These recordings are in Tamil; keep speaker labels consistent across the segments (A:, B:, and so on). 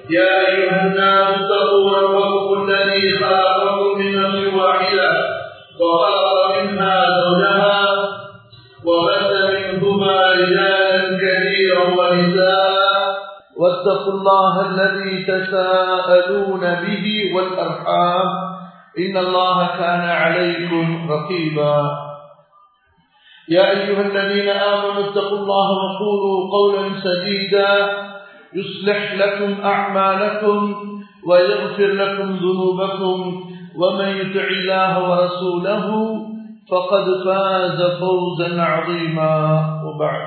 A: يا أيها الناس اتقوا ربكم الذي خلقكم من نفس واحدة وخلق منها زوجها وبث منهما رجالا كثيرا ونساء واتقوا الله الذي تساءلون به والأرحام إن الله كان عليكم رقيبا يا أيها الذين آمنوا اتقوا الله وقولوا قولا سديدا يصلح لكم أعمالكم ويغفر لكم ذنوبكم ومن يطع الله ورسوله فقد فاز فوزا عظيما وبعد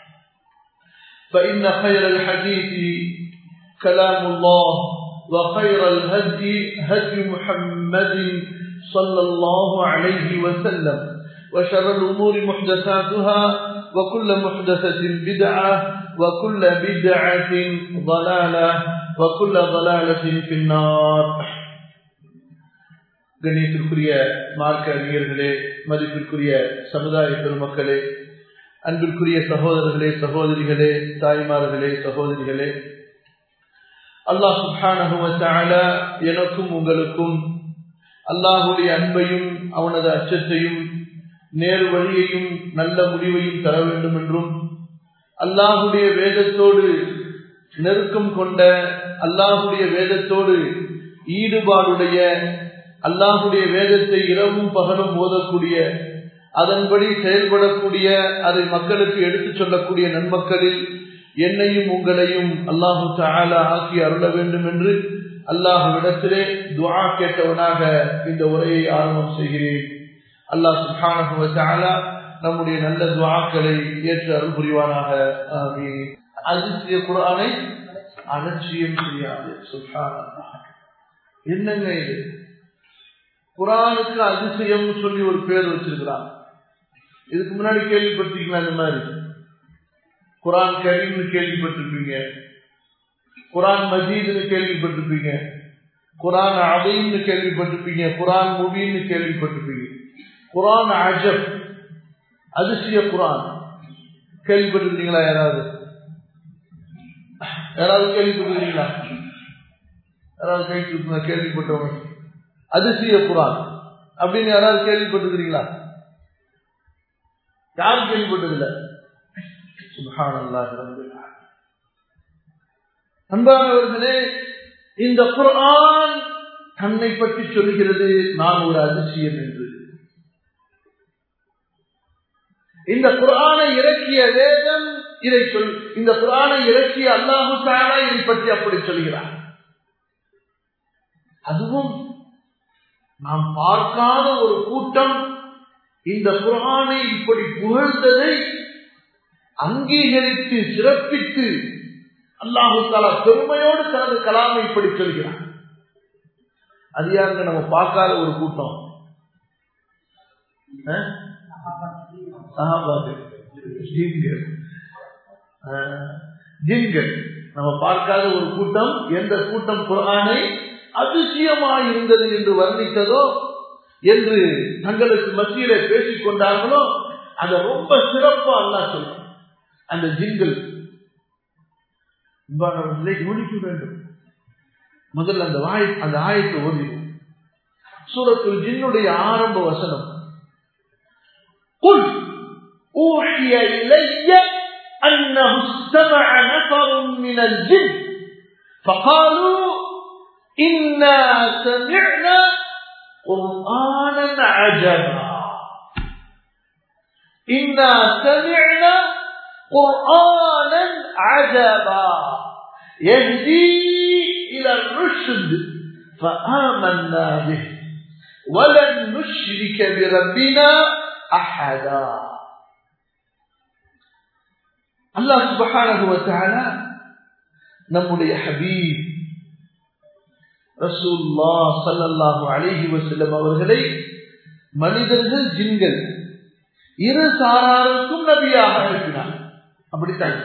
A: فإن خير الحديث كلام الله وخير الهدي هدي محمد صلى الله عليه وسلم وشر الأمور محدثاتها وكل محدثة بدعة وكل بدعة ضلالة وكل ضلالة في النار கண்ணியத்திற்குரிய மார்க்க அறிஞர்களே மதிப்பிற்குரிய சமுதாய பெருமக்களே அன்பிற்குரிய சகோதரர்களே சகோதரிகளே தாய்மார்களே சகோதரிகளே அல்லாஹ் சுஹானகுவத்தால எனக்கும் உங்களுக்கும் அல்லாஹுடைய அன்பையும் அவனது அச்சத்தையும் நேரு வழியையும் நல்ல முடிவையும் தர வேண்டும் என்றும் அல்லாஹுடைய வேதத்தோடு நெருக்கம் கொண்ட அல்லாஹுடைய வேதத்தோடு ஈடுபாடுடைய அல்லாஹுடைய வேதத்தை இரவும் பகலும் ஓதக்கூடிய அதன்படி செயல்படக்கூடிய அதை மக்களுக்கு எடுத்துச் சொல்லக்கூடிய நன்மக்களில் என்னையும் உங்களையும் அல்லாஹு தாலா ஆக்கி அருள வேண்டும் என்று அல்லாஹுவிடத்திலே துவா கேட்டவனாக இந்த உரையை ஆரம்பம் செய்கிறேன் அல்லாஹ் சுஹானா நம்முடைய நல்ல துவாக்களை ஏற்று அருள் புரிவானாக அதிசய குரானை அலட்சியம் செய்யாது சுஹானா என்னங்க இது குரானுக்கு அதிசயம் சொல்லி ஒரு பேர் வச்சிருக்கிறான் இதுக்கு முன்னாடி கேள்விப்பட்டிருக்கீங்களா இந்த மாதிரி குரான் கரீம்னு கேள்விப்பட்டிருப்பீங்க குரான் மஜீதுன்னு கேள்விப்பட்டிருப்பீங்க குரான் அதைன்னு கேள்விப்பட்டிருப்பீங்க குரான் முபின்னு கேள்விப்பட்டிருப்பீங்க குரான் அஜப் அதிசய குரான் கேள்விப்பட்டிருக்கீங்களா யாராவது யாராவது கேள்விப்பட்டிருக்கீங்களா யாராவது கேள்வி கேள்விப்பட்டவங்க அதிசய குரான் அப்படின்னு யாராவது கேள்விப்பட்டிருக்கிறீங்களா யாரும் கேள்விப்பட்டதில்லை அன்பானவர்களே இந்த குரான் தன்னை பற்றி சொல்கிறது நான் ஒரு அதிசயம் என்று இந்த குரானை இறக்கிய வேதம் இதை சொல் இந்த குரானை இறக்கிய அல்லாஹு தாலா இதை பற்றி அப்படி சொல்கிறார் அதுவும் நாம் பார்க்காத ஒரு கூட்டம் இந்த குரானை இப்படி புகழ்ந்ததை அங்கீகரித்து சிறப்பித்து அல்லாஹு தாலா பெருமையோடு தனது கலாமை இப்படி சொல்கிறார் அது யாருங்க நம்ம பார்க்காத ஒரு கூட்டம் ஜின்கள் நம்ம பார்க்காத ஒரு கூட்டம் எந்த கூட்டம் குரானை அதிசயமாய் இருந்தது என்று வர்ணித்ததோ என்று தங்களுக்கு மத்தியில பேசிக் கொண்டார்களோ அதை ரொம்ப சிறப்பா அல்லா சொல்றோம் அந்த ஜின்கள் கவனிக்க வேண்டும் முதல்ல அந்த வாய் அந்த ஆயத்தை ஓதிவோம் சூரத்தில் ஜின்னுடைய ஆரம்ப வசனம் أوحي إلي أنه استمع نفر من الجن فقالوا إنا سمعنا قرآنا عجبا إنا سمعنا قرآنا عجبا يهدي إلى الرشد فآمنا به ولن نشرك بربنا أحدا الله سبحانه وتعالى நம்முடைய ஹபீப் ரசூல்லா சல்லல்லாஹு அலைஹி வஸல்லம் அவர்களை மனிதர்கள் ஜின்கள் இரு சாராருக்கும் நபியாக அனுப்பினார் அப்படித்தான்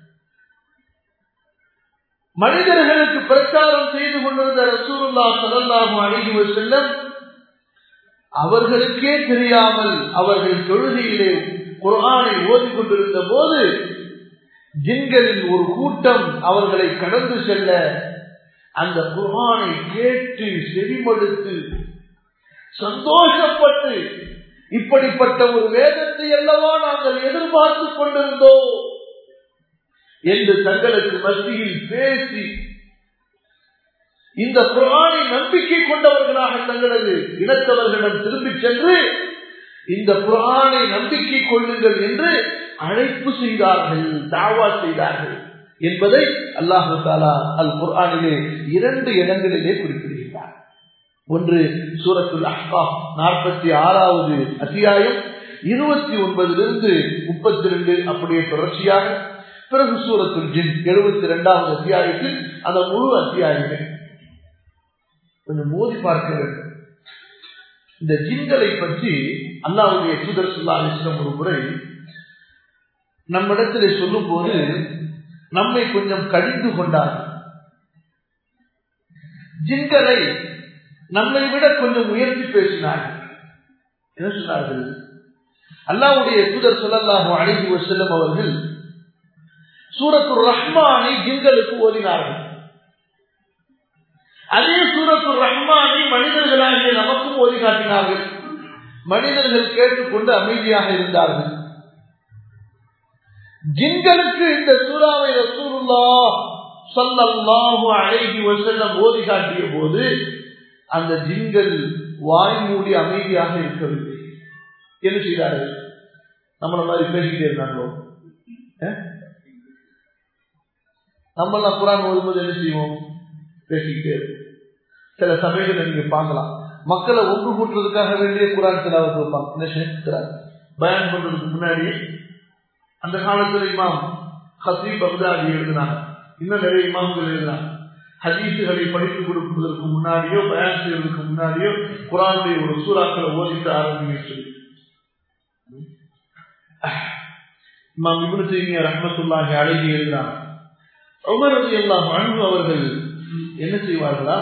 A: மனிதர்களுக்கு பிரச்சாரம் செய்து கொண்டிருந்த ரசூலுல்லா சல்லல்லாஹு அலைஹி வஸல்லம் அவர்களுக்கே தெரியாமல் அவர்கள் தொழுகையிலே குர்ஆனை ஓதிக் கொண்டிருந்த போது ஜின்களின் ஒரு கூட்டம் அவர்களை கடந்து செல்ல அந்த குர்ஆனை கேட்டு செவிமடுத்து சந்தோஷப்பட்டு இப்படிப்பட்ட ஒரு வேதத்தை அல்லவா நாங்கள் எதிர்பார்த்து கொண்டிருந்தோம் என்று தங்களுக்கு மத்தியில் பேசி இந்த குரானை நம்பிக்கை கொண்டவர்களாக தங்களது இனத்தவர்களிடம் திரும்பிச் சென்று இந்த குரானை நம்பிக்கை கொள்ளுங்கள் என்று அழைப்பு செய்தார்கள் தாவா செய்தார்கள் என்பதை அல்லாஹு தாலா அல் குர்ஆனிலே இரண்டு இடங்களிலே குறிப்பிடுகிறார் ஒன்று சூரத்துல் அஹ்காப் நாற்பத்தி ஆறாவது அத்தியாயம் இருபத்தி ஒன்பதிலிருந்து முப்பத்தி ரெண்டு அப்படியே தொடர்ச்சியாக பிறகு சூரத்துல் ஜின் எழுபத்தி இரண்டாவது அத்தியாயத்தில் அந்த முழு அத்தியாயமே கொஞ்சம் மோதி பார்க்க வேண்டும் இந்த ஜின்களை பற்றி அல்லாவுடைய சுதர் சுல்லா அலிஸ்லம் ஒரு முறை நம்மிடத்திலே சொல்லும் போது நம்மை கொஞ்சம் கடிந்து கொண்டார்கள் ஜின்களை நம்மை விட கொஞ்சம் உயர்த்தி பேசினார்கள் என்ன சொன்னார்கள் அல்லாவுடைய தூதர் சொல்லல்லாஹு அழகி செல்லும் அவர்கள் சூரத்து ரஹ்மானை ஜின்களுக்கு ஓதினார்கள் அதே சூரத்து ரஹ்மானை மனிதர்களாகிய நமக்கும் ஓதி காட்டினார்கள் மனிதர்கள் கேட்டுக்கொண்டு அமைதியாக இருந்தார்கள் ஜின்களுக்கு இந்த சூறாவை ரசூலுல்லா சல்லல்லாஹு அலைஹி வஸல்லம் ஓதி காட்டிய போது அந்த ஜின்கள் வாய் மூடி அமைதியாக இருக்கவில்லை என்ன செய்தார்கள் நம்மள மாதிரி பேசிக்கிட்டே இருந்தாங்களோ நம்மளாம் குரான் ஓதும்போது என்ன செய்வோம் பேசிக்கிட்டே இருக்கும் சில சமயங்களை நீங்க பார்க்கலாம் மக்களை ஒன்று கூட்டுறதுக்காக வேண்டிய குரான் திலாவத்து வைப்பாங்க என்ன சேர்க்கிறார் பயன் பண்றதுக்கு முன்னாடி அந்த காலத்துல இமாம் ஹசீப் பக்தாதி எழுதினாங்க இன்னும் நிறைய இமாம்கள் எழுதினாங்க ஹதீசுகளை படித்துக் கொடுப்பதற்கு முன்னாடியோ பயன் செய்வதற்கு முன்னாடியோ குரானுடைய ஒரு சூறாக்களை ஓதிட்டு ஆரம்பிங்க சொல்லி இமாம் இபுனு செய்மியா ரஹமத்துல்லாஹி அழகி எழுதினாங்க உமர் ரதி அல்லாஹ் அன்பு அவர்கள் என்ன செய்வார்களா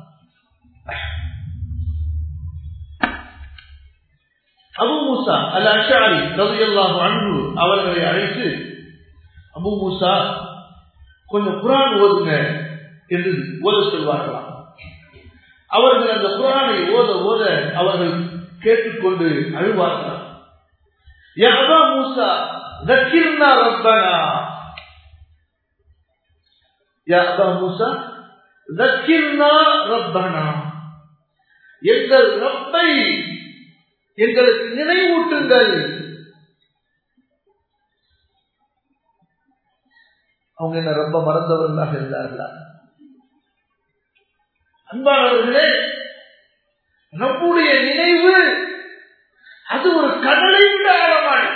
A: அபு மூசா அல் அஷாரி ரவி அல்லாஹ் அன்பு அவர்களை அழைத்து அபு மூசா கொஞ்சம் குரான் ஓதுங்க என்று ஓத சொல்வார்களாம் அவர்கள் அந்த குரானை ஓத ஓத அவர்கள் கேட்டுக்கொண்டு அழுவார்களாம் யஹ்வா மூசா ذكرنا ربنا يا أبا موسى ذكرنا ربنا எங்கள் ரப்பை எங்களுக்கு நினைவூட்டுங்கள் அவங்க என்ன ரொம்ப மறந்தவர்களாக இருந்தார்களா அன்பானவர்களே நம்முடைய நினைவு அது ஒரு கடலை விட ஆழமானது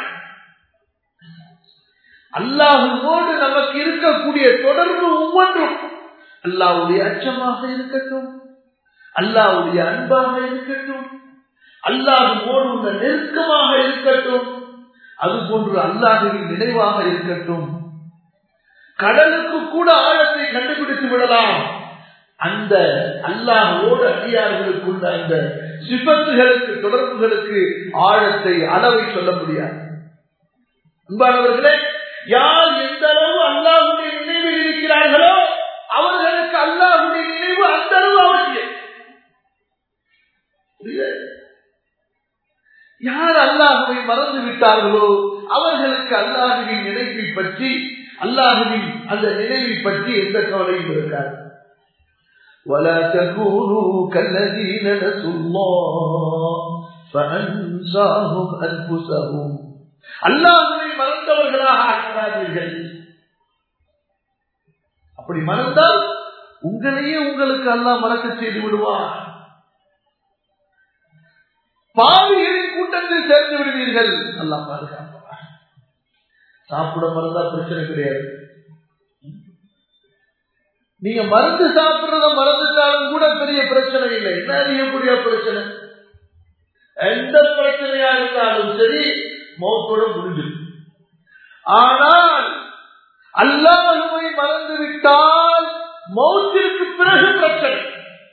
A: அல்லாஹுவோடு நமக்கு இருக்கக்கூடிய தொடர்பு ஒவ்வொன்றும் அல்லாவுடைய அச்சமாக இருக்கட்டும் அல்லாவுடைய அன்பாக இருக்கட்டும் அல்லாஹுவோடு உள்ள நெருக்கமாக இருக்கட்டும் அது போன்று அல்லாஹுவின் நினைவாக இருக்கட்டும் கடலுக்கு கூட ஆழத்தை கண்டுபிடித்து விடலாம் அந்த அல்லாஹோடு அடியார்களுக்குள்ள அந்த சிபத்துகளுக்கு தொடர்புகளுக்கு ஆழத்தை அளவை சொல்ல முடியாது அன்பானவர்களே யார் எந்த அளவு அல்லாஹுடைய நினைவில் இருக்கிறார்களோ அவர்களுக்கு அல்லாஹுடைய நினைவு அந்த அளவு அவசியம் யார் அல்லாஹுவை மறந்து விட்டார்களோ அவர்களுக்கு அல்லாஹுவின் நினைவை பற்றி அல்லாஹுவின் அந்த நினைவை பற்றி எந்த கவலையும் இருக்காது ولا تكونوا كالذين نسوا الله فأنساهم أنفسهم அல்லாஹுவை மறந்தவர்களாக ஆக்கிறாதீர்கள் அப்படி மறந்தால் உங்களையே உங்களுக்கு அல்லாஹ் மறக்க செய்து விடுவார் பாவிகளின் கூட்டத்தில் சேர்ந்து விடுவீர்கள் அல்லாஹ் பாதுகாப்பார் சாப்பிட மறந்தா பிரச்சனை கிடையாது நீங்க மருந்து சாப்பிடுறத மறந்துட்டாலும் கூட பெரிய பிரச்சனை இல்லை என்ன அறியக்கூடிய பிரச்சனை எந்த பிரச்சனையா இருந்தாலும் சரி மௌத்தோட முடிஞ்சிடும் ஆனால் அல்லாஹுவை மறந்து விட்டால் மௌத்திற்கு பிறகு பிரச்சனை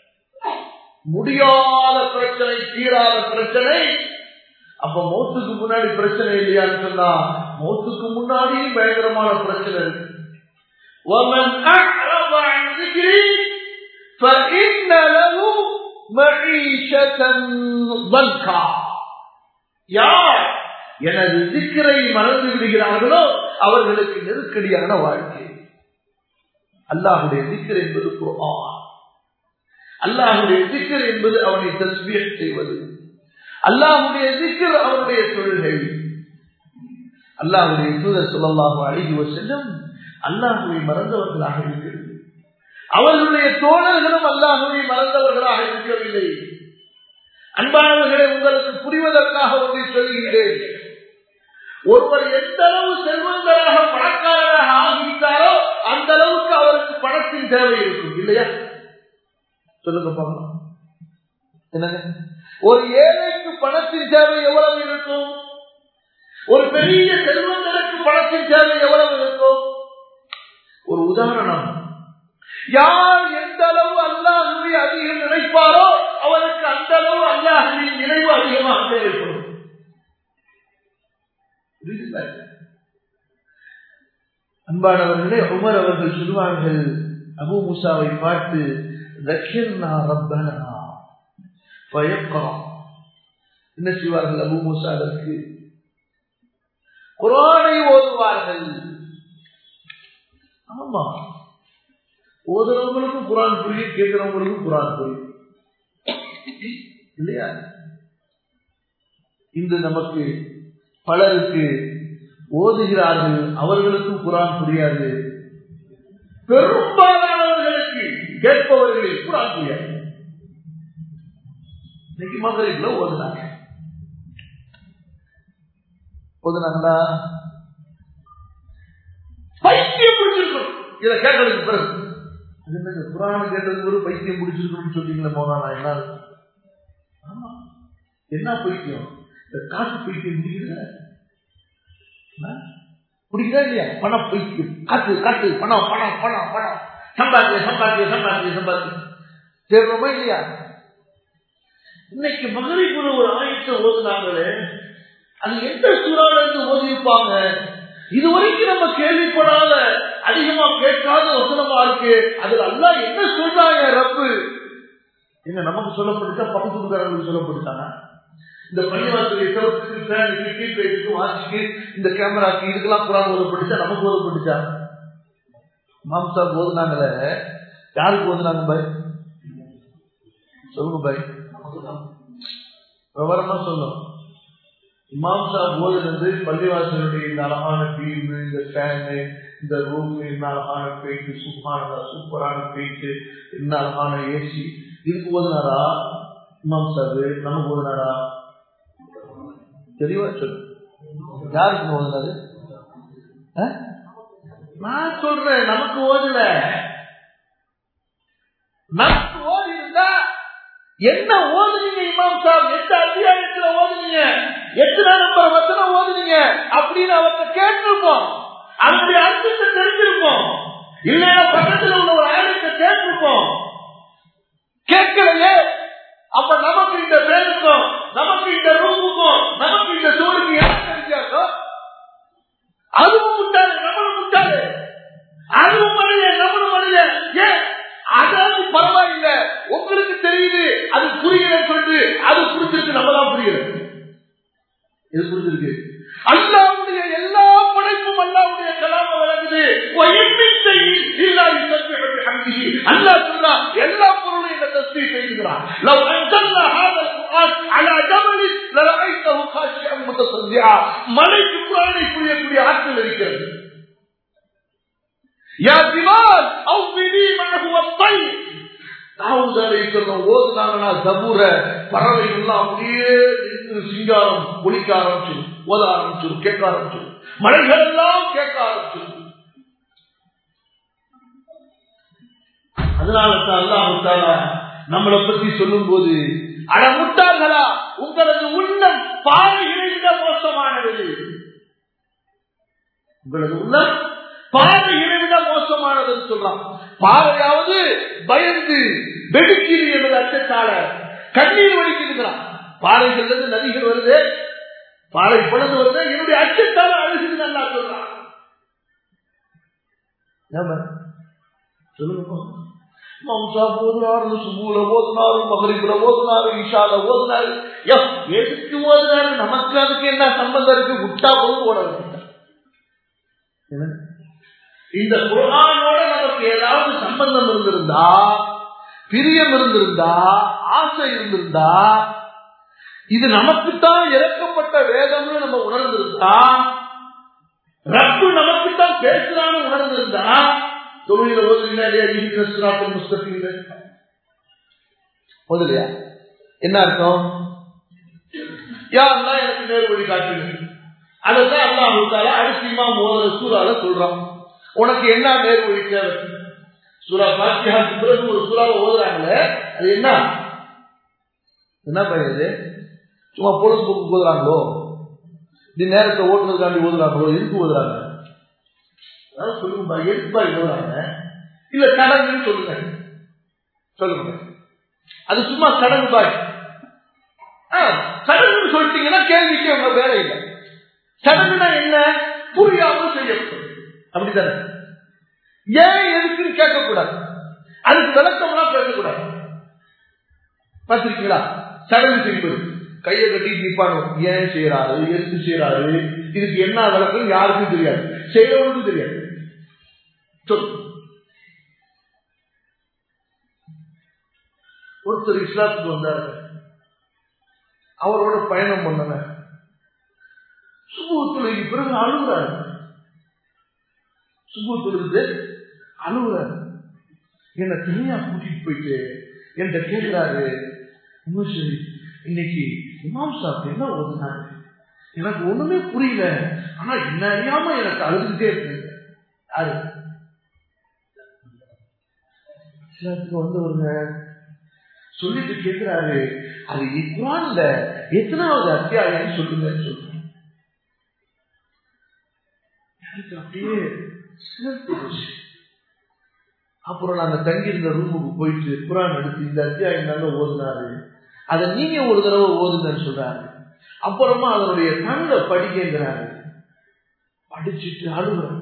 A: முடியாத பிரச்சனை தீராத பிரச்சனை அப்ப மௌத்துக்கு முன்னாடி பிரச்சனை இல்லையான்னு சொன்னா மௌத்துக்கு முன்னாடியும் பயங்கரமான பிரச்சனை இருக்கு ومن أعرض عن ذكري فإن له معيشة ضنكا யார் எனது திக்கரை மறந்து விடுகிறார்களோ அவர்களுக்கு நெருக்கடியான வாழ்க்கை அல்லாஹுடைய திக்கர் என்பது குர்ஆன் அல்லாஹுடைய திக்கர் என்பது அவனை தஸ்பீஹ் செய்வது அல்லாஹுடைய திக்கர் அவனுடைய தொழுகை அல்லாஹுடைய தூதர் சொல்லலாக அழகி செல்லும் அல்லாஹுவை மறந்தவர்களாக இருக்கிறது அவர்களுடைய தோழர்களும் அல்லாஹுவை மறந்தவர்களாக இருக்கவில்லை அன்பானவர்களை உங்களுக்கு புரிவதற்காக ஒன்றை சொல்கிறேன் ஒருவர் எந்த அளவு செல்வந்தராக பணக்காரராக ஆகிவிட்டாரோ அந்த அளவுக்கு அவருக்கு பணத்தின் தேவை இருக்கும் இல்லையா சொல்லுங்க பார்க்கலாம் என்னங்க ஒரு ஏழைக்கு பணத்தின் தேவை எவ்வளவு இருக்கும் ஒரு பெரிய செல்வந்தருக்கு பணத்தின் தேவை எவ்வளவு இருக்கும் ஒரு உதாரணம் யார் எந்த அளவு அல்லாஹுவை அதிகம் நினைப்பாரோ அவருக்கு அந்த அளவு அல்லாஹுவின் நினைவு அதிகமாக தேவைப்படும் அன்பானவர்களே உமர் அவர்கள் சொல்வார்கள் அபு முசாவை பார்த்து ரக்கிர்னா ரப்பனா பயக்கரம் என்ன செய்வார்கள் அபு முசா அதற்கு குரானை ஓதுவார்கள் ஆமா ஓதுறவங்களுக்கும் குரான் புரியும் கேட்கிறவங்களுக்கும் குரான் புரியும் இல்லையா இன்று நமக்கு பலருக்கு ஓதுகிறார்கள் அவர்களுக்கும் குரான் புரியாது பெரும்பாலானவர்களுக்கு கேட்பவர்களில் குரான் புரியாது இன்னைக்கு மகளிர்ல ஓதுனாங்க ஓதுனாங்களா பைத்தியம் பிடிச்சிருக்கணும் இதை கேட்டதுக்கு பிறகு அது என்னங்க குரான் கேட்டதுக்கு ஒரு பைத்தியம் பிடிச்சிருக்கணும்னு சொன்னீங்களே மோனா என்ன ஆமா என்ன பைத்தியம் இந்த காசு பைத்தியம் பிடிக்கல பிடிக்கிறா இல்லையா பணம் பைத்தியம் காசு காசு பணம் பணம் பணம் பணம் சம்பாத்திய சம்பாத்திய சம்பாத்திய சம்பாத்திய தேர்றோமா இல்லையா இன்னைக்கு மகளிர் ஒரு ஆயத்தை ஓதுனாங்களே அது எந்த சூறால இருந்து ஓதிருப்பாங்க இதுவரைக்கும் நம்ம கேள்விப்படாத அதிகமா கேட்காத வசனமா இருக்கு அதுல அல்லா என்ன சொல்றாங்க ரப்பு என்ன நமக்கு சொல்லப்பட்டுச்சா பக்கத்து வீட்டுக்காரங்களுக்கு சொல்லப்பட்டுச்சாங்க இந்த பள்ளிவாசலை தவிர்த்து கீழ்பேட்டுக்கு வாசிக்கு இந்த கேமராக்கு இதுக்கெல்லாம் குரான் ஓதப்பட்டுச்சா நமக்கு ஓதப்பட்டுச்சா மாம்சா ஓதுனாங்களே யாருக்கு ஓதுனாங்க பாய் சொல்லுங்க பாய் விவரமா சொல்லும் இமாம் சாப் ஓதுனது பள்ளிவாசலுடைய இந்த அழகான தீர்வு இந்த ஃபேனு இந்த ரூம் என்ன அழகான பெயிண்ட் சூப்பரான சூப்பரான பெயிண்ட் என்ன அழகான ஏசி இதுக்கு ஓதுனாரா இமாம் சாப் நமக்கு ஓதுனாரா தெளிவா சொல்லு யாருக்கு ஓதுனாரு நான் சொல்றேன் நமக்கு ஓதுல நமக்கு ஓதி இருந்தா என்ன ஓதுனீங்க இமாம் சாப் எந்த அத்தியாயத்துல ஓதுனீங்க எத்தனை நம்பர் வசனம் ஓதுனீங்க அப்படின்னு அவர்கிட்ட கேட்டிருப்போம் அதனுடைய அர்த்தத்தை தெரிஞ்சிருப்போம் இல்லைன்னா பக்கத்துல உள்ள ஒரு ஆயத்தை கேட்டிருப்போம் கேட்கலையே அப்ப நமக்கு இந்த பேருக்கும் நமக்கு இந்த ரூமுக்கும் நமக்கு இந்த சூழலுக்கு என்ன வித்தியாசம் அதுவும் முட்டாது நம்மளும் முட்டாது அதுவும் மனிதன் நம்மளும் மனிதன் ஏன் அதாவது பரவாயில்லை உங்களுக்கு தெரியுது அது புரியலன்னு சொல்லிட்டு அது புரிஞ்சிருக்கு நம்ம தான் புரியுது இது புரிஞ்சிருக்கு அல்லாவுடைய எல்லா படைப்பும் அல்லாவுடைய கலாம வழங்குது அல்லா சொன்னா எல்லா பொருளும் இந்த தஸ்தி செய்கிறான் لو انزلنا هذا القران على جبل لرايته خاشعا متصدعا மலைக்கு குரானை புரியக்கூடிய ஆற்றல் இருக்கிறது يا جبال اوبني معه الطير தாவூத் அலைஹிஸ்ஸலாம் ஓதுனாங்கன்னா ஜபூர பறவைகள் எல்லாம் அப்படியே நின்று சிங்காரம் ஒலிக்க ஆரம்பிச்சிடும் ஓத ஆரம்பிச்சிடும் கேட்க ஆரம்பிச்சிடும் மலைகள் எல்லாம் கேட்க ஆரம்பிச்சிடும் அதனால தான் அல்லாஹால நம்மளை பத்தி சொல்லும் போது அட முட்டாள்களா உங்களது உள்ளம் பாறைகளை விட மோசமானது உங்களது உள்ளம் பாறைகளை விட மோசமானதுன்னு சொல்றான் பாறையாவது பயந்து வெடிக்குது என்பது அச்சத்தால கண்ணீர் வடிக்கிறான் பாறைகள் இருந்து நதிகள் வருது பாறை பொழுது வருது என்னுடைய அச்சத்தால அழுகுது நல்லா சொல்றான் சொல்லுங்க மம்சாப் ஓதுனாரு சுபூல ஓதுனாரு மகரிபுல ஓதுனாரு ஈஷால ஓதுனாரு எப், எதுக்கு ஓதுனாரு நமக்கு அதுக்கு என்ன சம்பந்தம் இருக்கு விட்டா போது ஓட வேண்டியது என்ன? இந்த குரானோட நமக்கு ஏதாவது சம்பந்தம் இருந்திருந்தா பிரியம் இருந்திருந்தா ஆசை இருந்திருந்தா இது நமக்குத்தான் இறக்கப்பட்ட வேதம்னு நம்ம உணர்ந்திருந்தா ரப்பு நமக்குத்தான் பேசுறான்னு உணர்ந்திருந்தா தொழில ஓதுலையா புஸ்தகத்தில் முதலியா என்ன அர்த்தம் யாருன்னா எனக்கு நேர் வழி காட்டுங்க அதான் அல்லாஹ் அரிசிமா மோதல சூறால சொல்றான் உனக்கு என்ன நேர் வழி தேவை சூரா பாத்தியாவுக்கு பிறகு ஒரு சூறாவை ஓதுறாங்களே அது என்ன என்ன பையது சும்மா பொழுதுபோக்கு ஓதுறாங்களோ இது நேரத்தை ஓட்டுறதுக்காண்டி ஓதுறாங்களோ எதுக்கு ஓதுறாங்க அதாவது சொல்லுங்க எதுக்குப்பா ஓதுறாங்க இல்ல கடங்குன்னு சொல்லுங்க சொல்லுங்க அது சும்மா கடங்கு பாய் சடங்குன்னு சொல்லிட்டீங்கன்னா கேள்விக்கு உங்க வேலை இல்லை சடங்குனா என்ன புரியாமல் செய்யப்படும் அப்படித்தானே ஏன் எதுக்குன்னு கேட்கக்கூடாது அதுக்கு விளக்கம்லாம் பேசக்கூடாது பார்த்திருக்கீங்களா சடங்கு செய்வது கையை கட்டி நிப்பானோ ஏன் செய்யறாரு எதுக்கு செய்யறாரு இதுக்கு என்ன விளக்கம் யாருக்கும் தெரியாது செய்யறவனுக்கும் தெரியாது சொல் ஒருத்தர் இஸ்லாத்துக்கு வந்தாரு அவரோட பயணம் பண்ணவன் சுபு தொழுகி பிறகு அழுகுறாரு சுபு தொழுது அழுகுறாரு என்ன தனியா கூட்டிட்டு போயிட்டு என்கிட்ட கேட்கிறாரு இன்னும் சரி இன்னைக்கு இமாம் சாப் என்ன ஓதுனாரு எனக்கு ஒண்ணுமே புரியல ஆனா என்ன அறியாம எனக்கு அழுதுகிட்டே இருக்கு யாரு இஸ்லாத்துக்கு வந்தவங்க சொல்லிட்டு கேட்கிறாரு அது குரான்ல எத்தனாவது அத்தியாயம் சொல்லுங்கன்னு சொல்றேன் எனக்கு அப்படியே சிலிர்த்து போச்சு. அப்புறம் நாங்க தங்கி இருந்த ரூமுக்கு போயிட்டு குரான் எடுத்து இந்த அத்தியாயம் தாங்க ஓதுனாரு அதை நீங்க ஒரு தடவை ஓதுங்கன்னு சொல்றாரு அப்புறமா அதனுடைய தமிழை படிக்கிறாரு படிச்சுட்டு அழுகுறாரு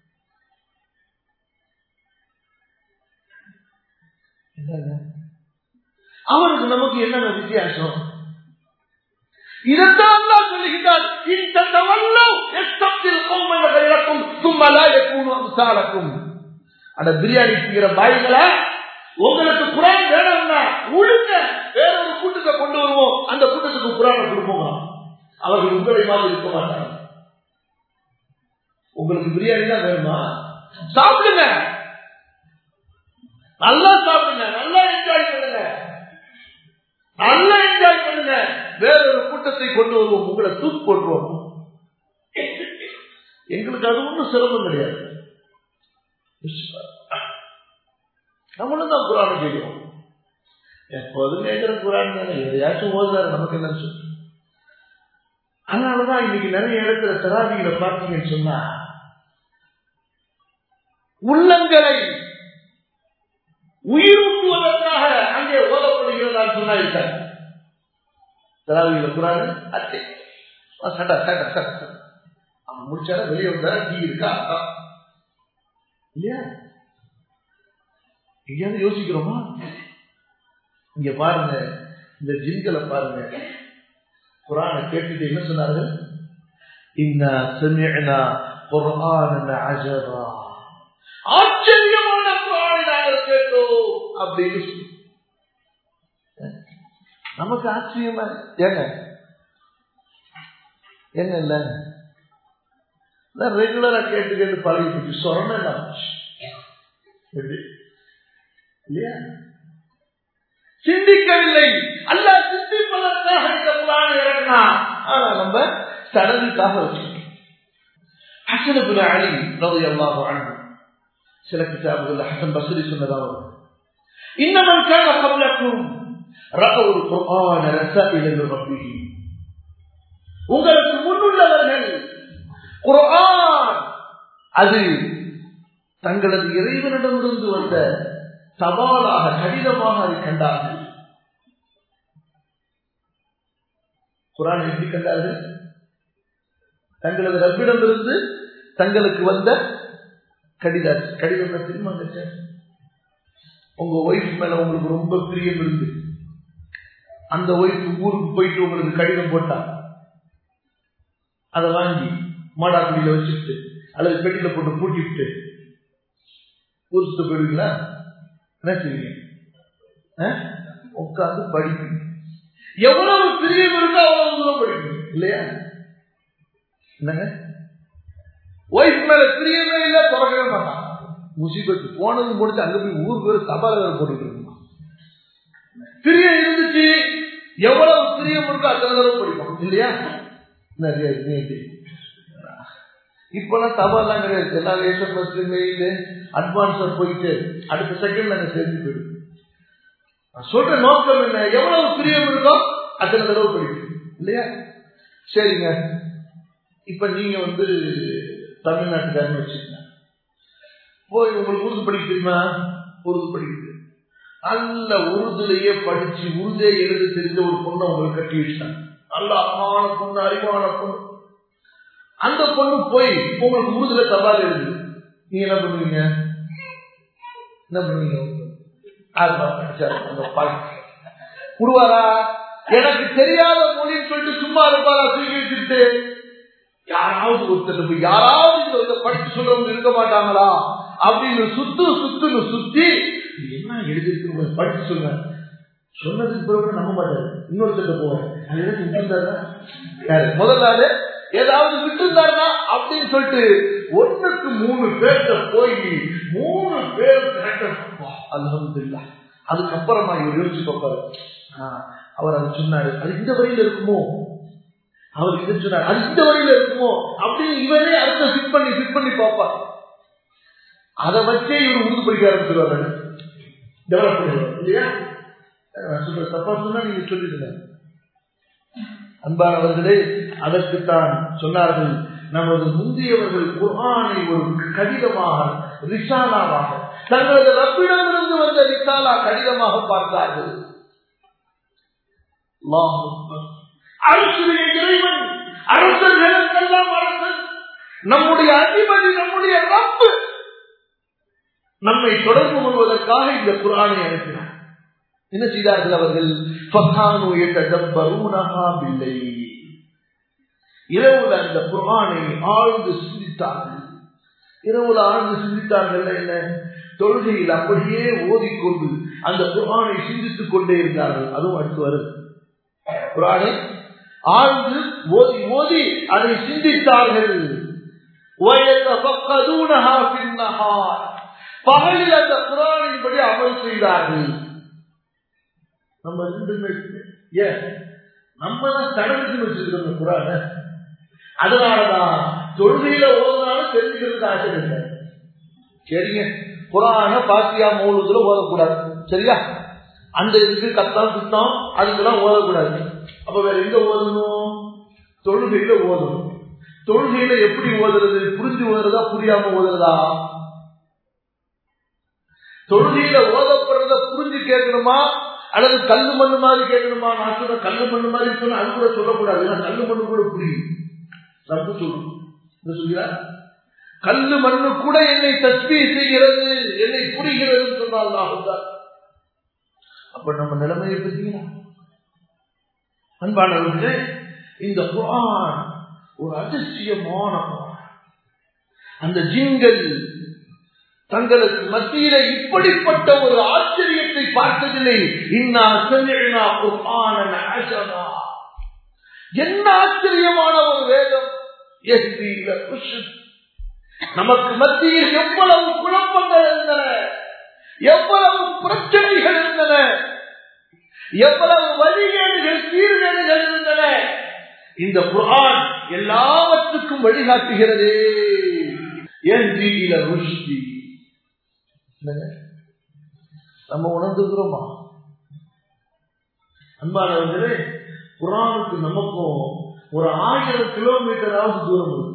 A: என்னங்க அவருக்கு நமக்கு என்னென்ன வித்தியாசம் இதைத்தான் தான் சொல்லுகிறார் இந்த தவல்லம் எஸ்தத்தில் கோமல்ல கைரக்கும் சும்மலா எக்கூணும் அம்சாலக்கும் அந்த பிரியாணி திங்கிற பாய்களை உங்களுக்கு குரான் வேணும்னா உழுங்க வேற ஒரு கூட்டத்தை கொண்டு வருவோம் அந்த கூட்டத்துக்கு குரானை கொடுப்போமா அவர்கள் உங்களை மாதிரி இருக்க மாட்டாங்க உங்களுக்கு பிரியாணி தான் வேணுமா சாப்பிடுங்க நல்லா சாப்பிடுங்க நல்லா என்ஜாய் பண்ணுங்க நல்லா என்ஜாய் பண்ணுங்க வேற ஒரு கூட்டத்தை கொண்டு வருவோம் உங்களை தூக்கு போட்டுருவோம் எங்களுக்கு அது ஒன்றும் சிரமம் கிடையாது நம்மளும் தான் குரான் கேட்கிறோம் எப்போதும் கேட்கிற குரான் தானே எதையாச்சும் ஓதுறாரு நமக்கு என்ன சொல்லு அதனாலதான் இன்னைக்கு நிறைய இடத்துல தராபிகளை பார்த்தீங்கன்னு சொன்னா உள்ளங்களை உயிரூட்டுவதற்காக அங்கே ஓதப்படுகிறதா சொன்னா இருக்காங்க தராவியில குரான் அச்சே சட்டா சட்டா சட்டா அவன் முடிச்சார வெளியே வந்தா டீ இருக்கா அதான். இல்லையா எங்கேயாவது யோசிக்கிறோமா இங்க பாருங்க இந்த ஜின்களை பாருங்க குரானை கேட்டுட்டு என்ன சொன்னார்கள் இன்னா சமிஅனா குர்ஆனன் அஜபா ஆச்சரியமான குரானை நாங்கள் கேட்டோம் அப்படின்னு சொல்லி நமக்கு ஆச்சரியமா ஏங்க ஏங்க இல்ல ரெகுலரா கேட்டு கேட்டு பழகிட்டு சொரண எப்படி இல்லையா சிந்திக்கவில்லை அல்ல சிந்திப்பதற்காக இந்த குரான் இறங்கினா ஆனா நம்ம சடங்குக்காக வச்சுக்கணும் ஹசனபுல அலி ரவி அல்லாஹ் அன்பு சில கிதாபுகள் ஹசன் பசரி சொன்னதாக இன்னமன் கால கபலக்கும் ரகவுல் குர்ஆன ரசாயில ரப்பிஹி உங்களுக்கு முன்னுள்ளவர்கள் குர்ஆன் அது தங்களது இறைவனிடமிருந்து வந்த சவாலாக கடினமாக அதை கண்டார்கள் குரான் எப்படி கண்டார்கள் தங்களது ரப்பிடமிருந்து தங்களுக்கு வந்த கடிதம் கடிதம் தெரியுமா உங்க ஒய்ஃப் மேல உங்களுக்கு ரொம்ப பிரியம் இருந்து அந்த ஒய்ஃப் ஊருக்கு போயிட்டு உங்களுக்கு கடிதம் போட்டா அதை வாங்கி மாடாக்குடியில வச்சுட்டு அல்லது பெட்டியில போட்டு பூட்டிவிட்டு ஊருக்கு போயிடுவீங்களா என்ன செய்வீங்க உட்காந்து படிப்பீங்க எவ்வளவு பிரியம் இருக்கோ அவ்வளவு தூரம் படிக்கணும் இல்லையா என்னங்க ஒய்ஃப் மேல பிரியமே இல்ல திறக்கவே மாட்டான் முசிபத்து போனது முடிச்சு அங்க போய் ஊர் பேர் தபால வேற போட்டுட்டு இருக்கணும் பிரியம் இருந்துச்சு எவ்வளவு பிரியம் இருக்கோ அத்தனை தடவை படிப்போம் இல்லையா நிறைய இப்பெல்லாம் தபால்லாம் கிடையாது எல்லா எஸ்எம்எஸ் மெயில் அட்வான்ஸா போயிட்டு அடுத்த செகண்ட் நாங்க சேர்ந்து போயிடும் சொல்ற நோக்கம் என்ன எவ்வளவு பிரியம் இருக்கோ அத்தனை தடவை படிக்கும் இல்லையா சரிங்க இப்ப நீங்க வந்து தமிழ்நாட்டுக்காரன்னு வச்சுக்கோங்க போய் உங்களுக்கு உருது படிக்க தெரியுமா உருது படிக்குது நல்ல உருதுலையே படிச்சு உருதே எழுத தெரிஞ்ச ஒரு பொண்ணை உங்களுக்கு கட்டி வச்சுட்டாங்க நல்ல அழகான பொண்ணு அறிவான பொண்ணு அந்த பொண்ணு போய் உங்களுக்கு உருதுல தபால் எழுது நீங்க என்ன பண்ணுவீங்க என்ன பண்ணுவீங்க விடுவாரா எனக்கு தெரியாத மொழின்னு சொல்லிட்டு சும்மா இருப்பாரா தூக்கி வச்சுட்டு யாராவது ஒருத்தர் யாராவது இந்த படிச்சு சொல்றவங்க இருக்க மாட்டாங்களா அப்படின்னு சுத்து சுத்துன்னு சுத்தி என்ன எழுதிருக்கு படிச்சு சொல்லுங்க சொன்னதுக்கு பிறகு நம்ப மாட்டாரு இன்னொருத்தர் போவார் அது எதுக்கு விட்டுருந்தாரு யாரு முதல் நாள் ஏதாவது விட்டுருந்தாருனா அப்படின்னு சொல்லிட்டு ஒண்ணுக்கு மூணு பேர்த்த போய் மூணு பேர் அல்ஹம்துல்லா அதுக்கப்புறமா இவர் யோசிச்சு பார்ப்பாரு அவர் அது சொன்னாரு அது இந்த வழியில இருக்குமோ அவர் இது சொன்னார் அது இந்த வழியில இருக்குமோ அப்படின்னு இவரே அடுத்த ஃபிட் பண்ணி ஃபிட் பண்ணி பார்ப்பார் அதை வச்சே இவர் உறுதி படிக்க ஆரம்பிச்சிருவாரு டெவலப் பண்ணிடுவார் இல்லையா சொல்ற தப்பா சொன்னா நீங்க சொல்லிடுங்க அன்பானவர்களே அதற்குத்தான் சொன்னார்கள் நமது முந்தையவர்கள் குர்ஆனை ஒரு கடிதமாக ரிசாலாவாக தங்களது ரப்பிடமிருந்து வந்த ரிசாலா கடிதமாக பார்த்தார்கள் அரசுடைய இறைவன் அரசர்களுக்கெல்லாம் அரசன் நம்முடைய அதிபதி நம்முடைய ரப்பு நம்மை தொடர்பு கொள்வதற்காக இந்த குரானை அனுப்பினார் என்ன செய்தார்கள் அவர்கள் இரவுல அந்த குரானை ஆழ்ந்து சிந்தித்தார்கள் இரவுல ஆழ்ந்து சிந்தித்தார்கள் என்ன தொழுகையில் அப்படியே ஓதிக்கொண்டு அந்த குரானை சிந்தித்துக் கொண்டே இருந்தார்கள் அதுவும் அடுத்து வருது குரானை ஆழ்ந்து ஓதி ஓதி அதை சிந்தித்தார்கள் பகலில் அந்த குரானின்படி அமல் செய்தார்கள் நம்ம ரெண்டுமே ஏன் நம்ம தான் தடவிட்டு வச்சிருக்கோம் குரான அதனாலதான் தொழுகையில ஓதுனாலும் தெரிஞ்சுக்கிறதுக்கு ஆசை இல்லை சரிங்க குரான பாத்தியா மௌலுதுல ஓதக்கூடாது சரியா அந்த இதுக்கு கத்தம் சுத்தம் அதுக்கெல்லாம் ஓதக்கூடாது அப்ப வேற எங்க ஓதணும் தொழுகையில ஓதணும் தொழுகையில எப்படி ஓதுறது புரிஞ்சு ஓதுறதா புரியாம ஓதுறதா தொழுகையில ஓதப்படுறத புரிஞ்சு கேட்கணுமா அல்லது கல்லு மண்ணு மாதிரி கேட்கணுமா நான் சொல்ற கல்லு மண்ணு மாதிரி சொன்னா அது கூட சொல்லக்கூடாது ஏன்னா கல்லு மண்ணு கூட புரியும் ரப்பு சொல்லும் என்ன சொல்கிறார் கல்லு மண்ணு கூட என்னை தஸ்பி செய்கிறது என்னை புரிகிறது சொன்னால் நான் அப்ப நம்ம நிலைமையை பத்தீங்களா அன்பானவர்களே இந்த குரான் ஒரு அதிசயமான அந்த ஜிங்கள் தங்களுக்கு மத்தியில இப்படிப்பட்ட ஒரு ஆச்சரியத்தை பார்த்ததில்லை இன்னா செல்லினா குர்ஆனன் அஜபா என்ன ஆச்சரியமான ஒரு வேதம் நமக்கு மத்தியில் எவ்வளவு குழப்பங்கள் இருந்தன எவ்வளவு பிரச்சனைகள் இருந்தன எவ்வளவு வழிகேடுகள் சீர்கேடுகள் இருந்தன இந்த குரான் எல்லாவற்றுக்கும் வழிகாட்டுகிறது நம்ம உணர்ந்துக்கிறோமா அன்பானவர்களே குரானுக்கு நமக்கும் ஒரு ஆயிரம் கிலோமீட்டராவது தூரம் இருக்கு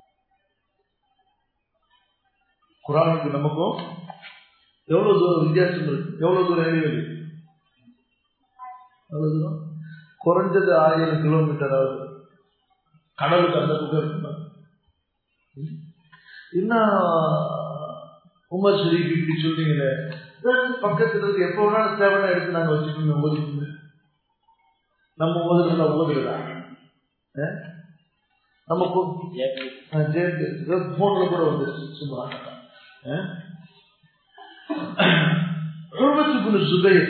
A: குரானுக்கு நமக்கும் எவ்வளவு தூரம் வித்தியாசம் இருக்கு எவ்வளவு தூரம் இடைவெளி எவ்வளவு தூரம் குறைஞ்சது ஆயிரம் கிலோமீட்டர் ஆகுது கடலுக்கு அந்த பக்கம் இருக்குமா இன்னும் உமர் ஷரீஃப் இப்படி சொல்றீங்களே பக்கத்துல இருக்கு எப்ப வேணாலும் தேவையான எடுத்து நாங்க வச்சுக்கணும் ஓதிக்கணும் நம்ம ஓதுறதுல ஓதுறதா நம்ம போன்ல கூட வந்துருச்சு சும்மா சுபைர்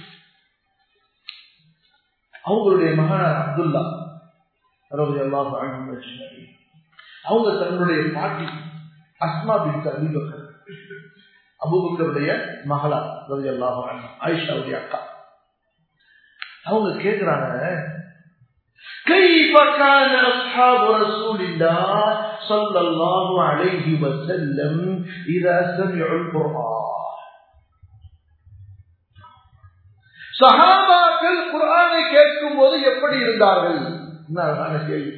A: அவங்களுடைய மகனார் அப்துல்லா ரவி அல்லாஹ் அவங்க தன்னுடைய பாட்டி அஸ்மா பின் அபிபக்கர் அபுபக்கருடைய மகளா ரவி அல்லாஹ் ஆயிஷாவுடைய அக்கா அவங்க கேக்குறாங்க كيف كان أصحاب رسول الله صلى الله عليه وسلم إذا سمعوا القرآن சஹாபாக்கள் குரானை கேட்கும் போது எப்படி இருந்தார்கள் என்ன கேள்வி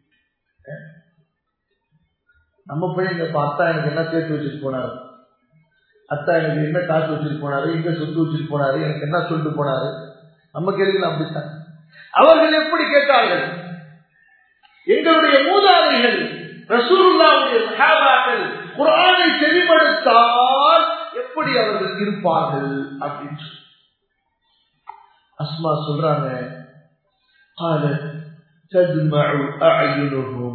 A: நம்ம போய் எங்க அத்தா எனக்கு என்ன சேர்த்து வச்சுட்டு போனாரு அத்தா எனக்கு என்ன காசு வச்சுட்டு போனாரு எங்க சொத்து வச்சுட்டு போனாரு எனக்கு என்ன சொல்லிட்டு போனாரு நம்ம கேள்விகள் அப்படித்தான் அவர்கள் எப்படி கேட்டார்கள் எங்களுடைய மூதாதைகள் ரசூலுல்லாவுடைய சஹாபாக்கள் குரானை செவிமடுத்தால் எப்படி அவர்கள் இருப்பார்கள் அப்படின்னு அஸ்மா சொல்றாங்க قالت تدمع أعينهم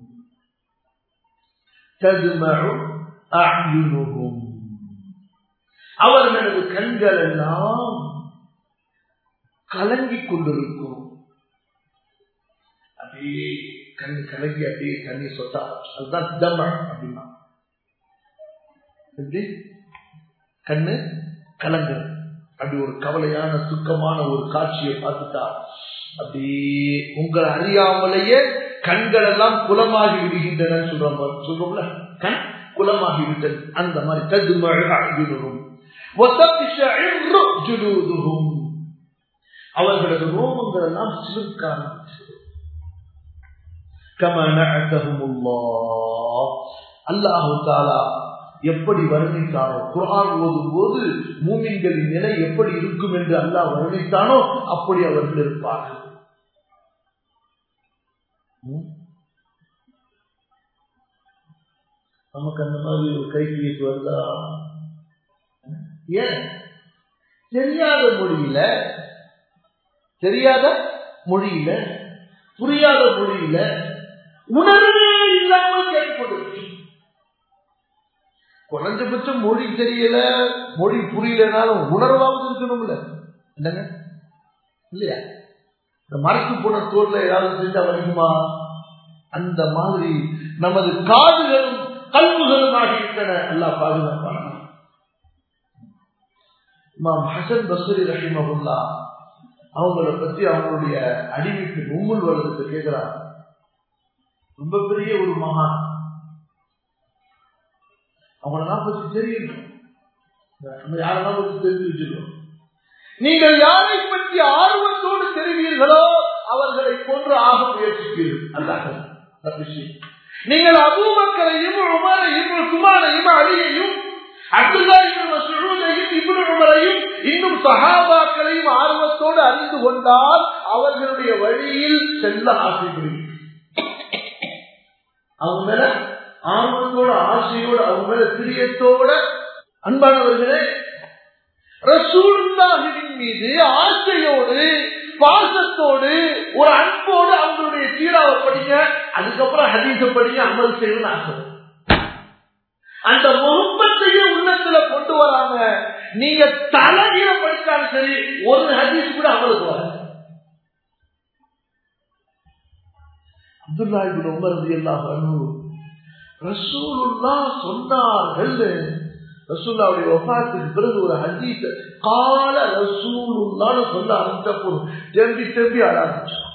A: تدمع أعينهم அவர்களது கண்கள் எல்லாம் கலங்கிக் கொண்டிருக்கும் அப்படியே கண் கலங்கி அப்படியே தண்ணி சொட்டா அதுதான் தம அப்படின்னா எப்படி கண்ணு கலங்கு அப்படி ஒரு கவலையான துக்கமான ஒரு காட்சியை பார்த்துட்டா அப்படியே உங்களை அறியாமலேயே கண்கள் எல்லாம் குலமாகி விடுகின்றன சொல்றோம் சொல்றோம்ல கண் குலமாகி விட்டது அந்த மாதிரி கதுமழும் அவர்களது ரோமங்கள் எல்லாம் சிறுக்க ஆரம்பிச்சது அல்லாஹு தாலா எப்படி வர்ணித்தானோ குரான் ஓதும் போது மூமின்களின் நிலை எப்படி இருக்கும் என்று அல்லாஹ் வர்ணித்தானோ அப்படி அவர்கள் இருப்பார்கள் நமக்கு அந்த மாதிரி ஒரு கைப்பிடிக்கு வருதா ஏன் தெரியாத மொழியில தெரியாத மொழியில புரியாத மொழியில உணர்வே இல்லாமல் கேட்கப்படுது குறைஞ்சபட்சம் மொழி தெரியல மொழி புரியலனாலும் உணர்வாவது இருக்கணும்ல என்னங்க இல்லையா இந்த மறைக்கு போன தோல்ல ஏதாவது செஞ்சா வரைக்குமா அந்த மாதிரி நமது காதுகளும் கல்வுகளும் ஆகிவிட்டன எல்லாம் பாதுகாப்பான இமாம் ஹசன் பஸ்ரி ரஹிமகுல்லா அவங்கள பத்தி அவங்களுடைய அடிமைக்கு உம்முள் வர்றதுக்கு கேட்கிறார் ரொம்ப பெரிய ஒரு மகான் அவங்களெல்லாம் பத்தி தெரியணும் நம்ம யாரெல்லாம் பத்தி தெரிஞ்சு வச்சுக்கணும் நீங்கள் யாரை பற்றி ஆர்வத்தோடு தெரிவீர்களோ அவர்களை கொன்று ஆக முயற்சிப்பீர்கள் அல்லாஹ் விஷயம் நீங்கள் அபூபக்கரையும் உமரையும் குமாரையும் அலியையும் அப்துல்லா மசூதையும் இப்னு உமரையும் இன்னும் சஹாபாக்களையும் ஆர்வத்தோடு அறிந்து கொண்டால் அவர்களுடைய வழியில் செல்ல ஆசைப்படுவீர்கள் அவங்க மேல ஆர்வத்தோட ஆசையோட அவங்க மேல பிரியத்தோட அன்பானவர்களே ரசூல்லாஹின் மீது ஆசையோடு பாசத்தோடு ஒரு அன்போடு அவங்களுடைய சீராவை படிங்க அதுக்கப்புறம் ஹதீச படிங்க அமல் செய்யணும்னு ஆசை அந்த முகப்பத்தையே உள்ளத்துல கொண்டு வராம நீங்க தலைகீழ படிச்சாலும் சரி ஒரு ஹதீஸ் கூட அமலுக்கு வர அப்துல்லா இபின் உமர் ரலியல்லாஹு அன்ஹு ரசூலுல்லா சொன்னார்கள் ரசூல்லாவுடைய ஒபாத்துக்கு பிறகு ஒரு ஹதீஸ் கால ரசூலுல்லான்னு சொல்ல ஆரம்பிச்ச போதும் தேம்பி தேம்பி ஆட ஆரம்பிச்சான்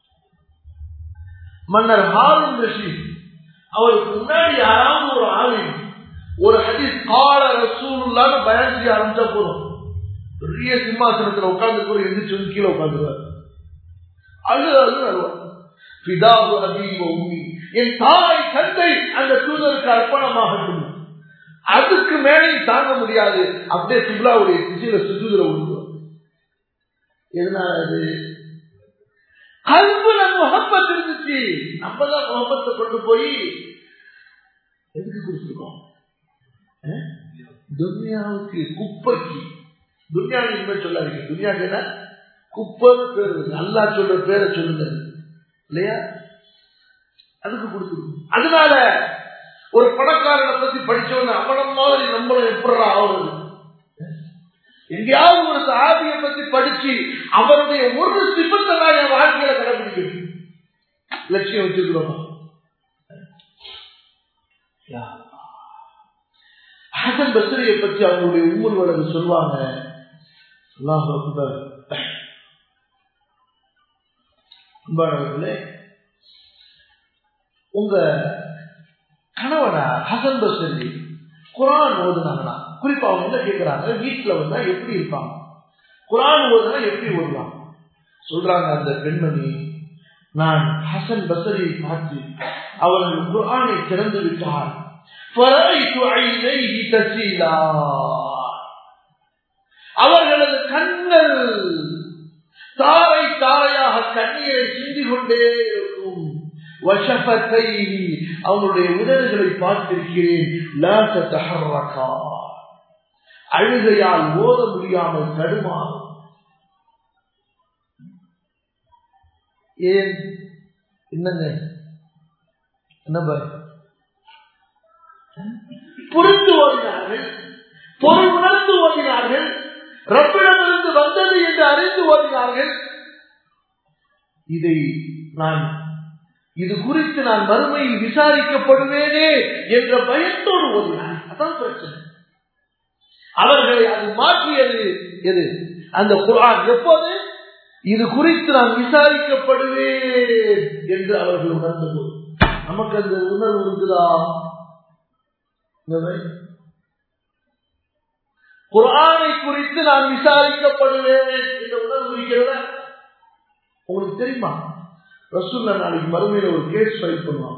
A: மன்னர் ஹாரூன் ரஷீத் அவருக்கு முன்னாடி யாராவது ஒரு ஆளின் ஒரு ஹதீஸ் கால ரசூலுல்லான்னு பயன் செய்ய ஆரம்பிச்சா போதும் பெரிய சிம்மாசனத்துல உட்கார்ந்து கூட எந்திரிச்சு கீழே உட்காந்துருவார் அழு அழு அழுவார் பிதாவு அபீவ உம்மி என் தாய் தந்தை அந்த தூதருக்கு அர்ப்பணமாகட்டும் அதுக்கு மேலே தாங்க முடியாது அப்படியே சுப்லாவுடைய திசையில சுற்றுகிற விடுவோம் எதனால அது கல்புல முகப்பத் இருந்துச்சு நம்ம தான் முகப்பத்தை கொண்டு போய் எதுக்கு கொடுத்துருக்கோம் துன்யாவுக்கு குப்பைக்கு துன்யாவுக்கு இனிமே சொல்லாதீங்க துன்யாவுக்கு என்ன குப்பைன்னு பேர் இருக்கு அல்லா சொல்ற பேரை சொல்லுங்க இல்லையா அதுக்கு கொடுத்துருக்கும் அதனால ஒரு பணக்காரனை பத்தி படிச்சவன அவன மாதிரி நம்மளும் எப்படா ஆகுறது எங்கேயாவது ஒரு சாதியை பத்தி படிச்சு அவருடைய ஒரு சிபத்தை நான் என் வாழ்க்கையில கடைபிடிக்கணும் லட்சியம் வச்சுக்கிறோம் ஹசன் பஸ்ரியை பற்றி அவங்களுடைய ஊர் வழக்கு சொல்லுவாங்க அன்பானவர்களே உங்க கணவனா ஹசன் பஸ்ரி குரான் ஓதுனாங்கன்னா குறிப்பா அவங்க என்ன கேட்கிறாங்க வீட்டுல வந்தா எப்படி இருப்பாங்க குரான் ஓதுனா எப்படி ஓதுவாங்க சொல்றாங்க அந்த பெண்மணி நான் ஹசன் பசரியை பார்த்து அவர்கள் குரானை திறந்து விட்டார் அவர்களது கண்கள் தாரை தாரையாக கண்ணீரை சிந்தி கொண்டே இருக்கும் அவனுடைய உதடுகளை பார்த்திருக்கிறேன் அழுகையால் ஓத முடியாமல் தடுமாறும் ஏன் என்னங்க என்ன புரிந்து ஓடினார்கள் பொருள் உணர்ந்து ஓடினார்கள் ரப்பிடமிருந்து வந்தது என்று அறிந்து ஓடினார்கள் இதை நான் இது குறித்து நான் மறுமையில் விசாரிக்கப்படுவேனே என்ற பயத்தோடு ஓடினார் அதான் பிரச்சனை அவர்களை அது மாற்றியது எது அந்த குரான் எப்போது இது குறித்து நான் விசாரிக்கப்படுவேன் என்று அவர்கள் உணர்ந்தது நமக்கு அந்த உணர்வு இருக்குதா குரானை குறித்து நான் விசாரிக்கப்படுவேன் என்ற உணர்வு இருக்கிறதா உங்களுக்கு தெரியுமா ரசூல்லா நாளைக்கு மறுமையில ஒரு கேஸ் ஃபைல் பண்ணுவாங்க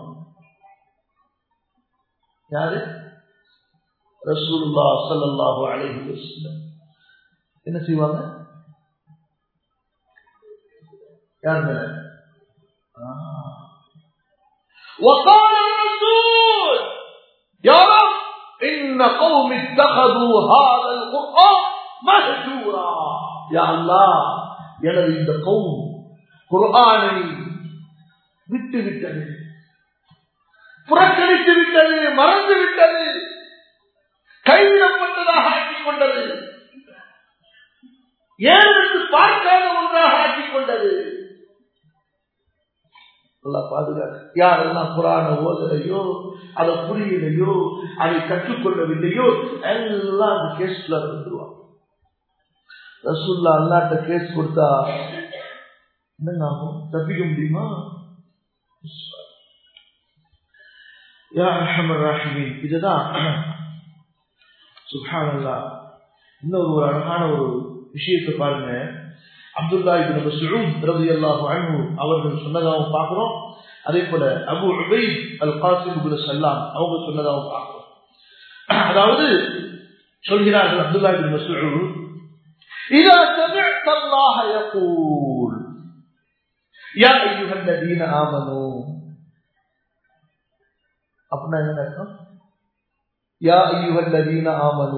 A: யாரு ரசூல்லா சல்லாஹு அலைஹி வஸல்லம் என்ன செய்வாங்க யார் மேல وقال الرسول يا رب إن قوم اتخذوا هذا القرآن مهجورا يا الله எனது இந்த கௌம் குர்ஆனை விட்டு விட்டது புறக்கணித்து விட்டது மறந்து விட்டது கைவிடப்பட்டதாக ஆக்கிக் கொண்டது ஏழுக்கு பார்க்காத ஒன்றாக ஆக்கிக் கொண்டது பாதுகாப்பு யாரெல்லாம் புராண ஓதலையோ அதை புரியலையோ அதை கற்றுக்கொள்ளவில்லையோ எல்லாம் அந்த கேஸ்ல வந்துருவாங்க ரசூல்லா அல்லாட்ட கேஸ் கொடுத்தா என்னங்க ஆகும் தப்பிக்க முடியுமா இதுதான் சுஹானல்லா இன்னொரு ஒரு அழகான ஒரு விஷயத்தை பாருங்க அப்துல்லா இபின் மஸ்ஊத் ரலியல்லாஹு அன்ஹு அவர்கள் சொன்னதாகவும் பார்க்கிறோம் அதே போல அபு உபைத் அல் காசிம் இப்னு சல்லாம் அவங்க சொன்னதாகவும் பார்க்கிறோம் அதாவது சொல்கிறார்கள் அப்துல்லா இபின் மஸ்ஊத் إذا سمعت الله يقول يا أيها الذين آمنوا அப்படின்னா என்ன அர்த்தம் யா ஐயுவல்லதீன ஆமனு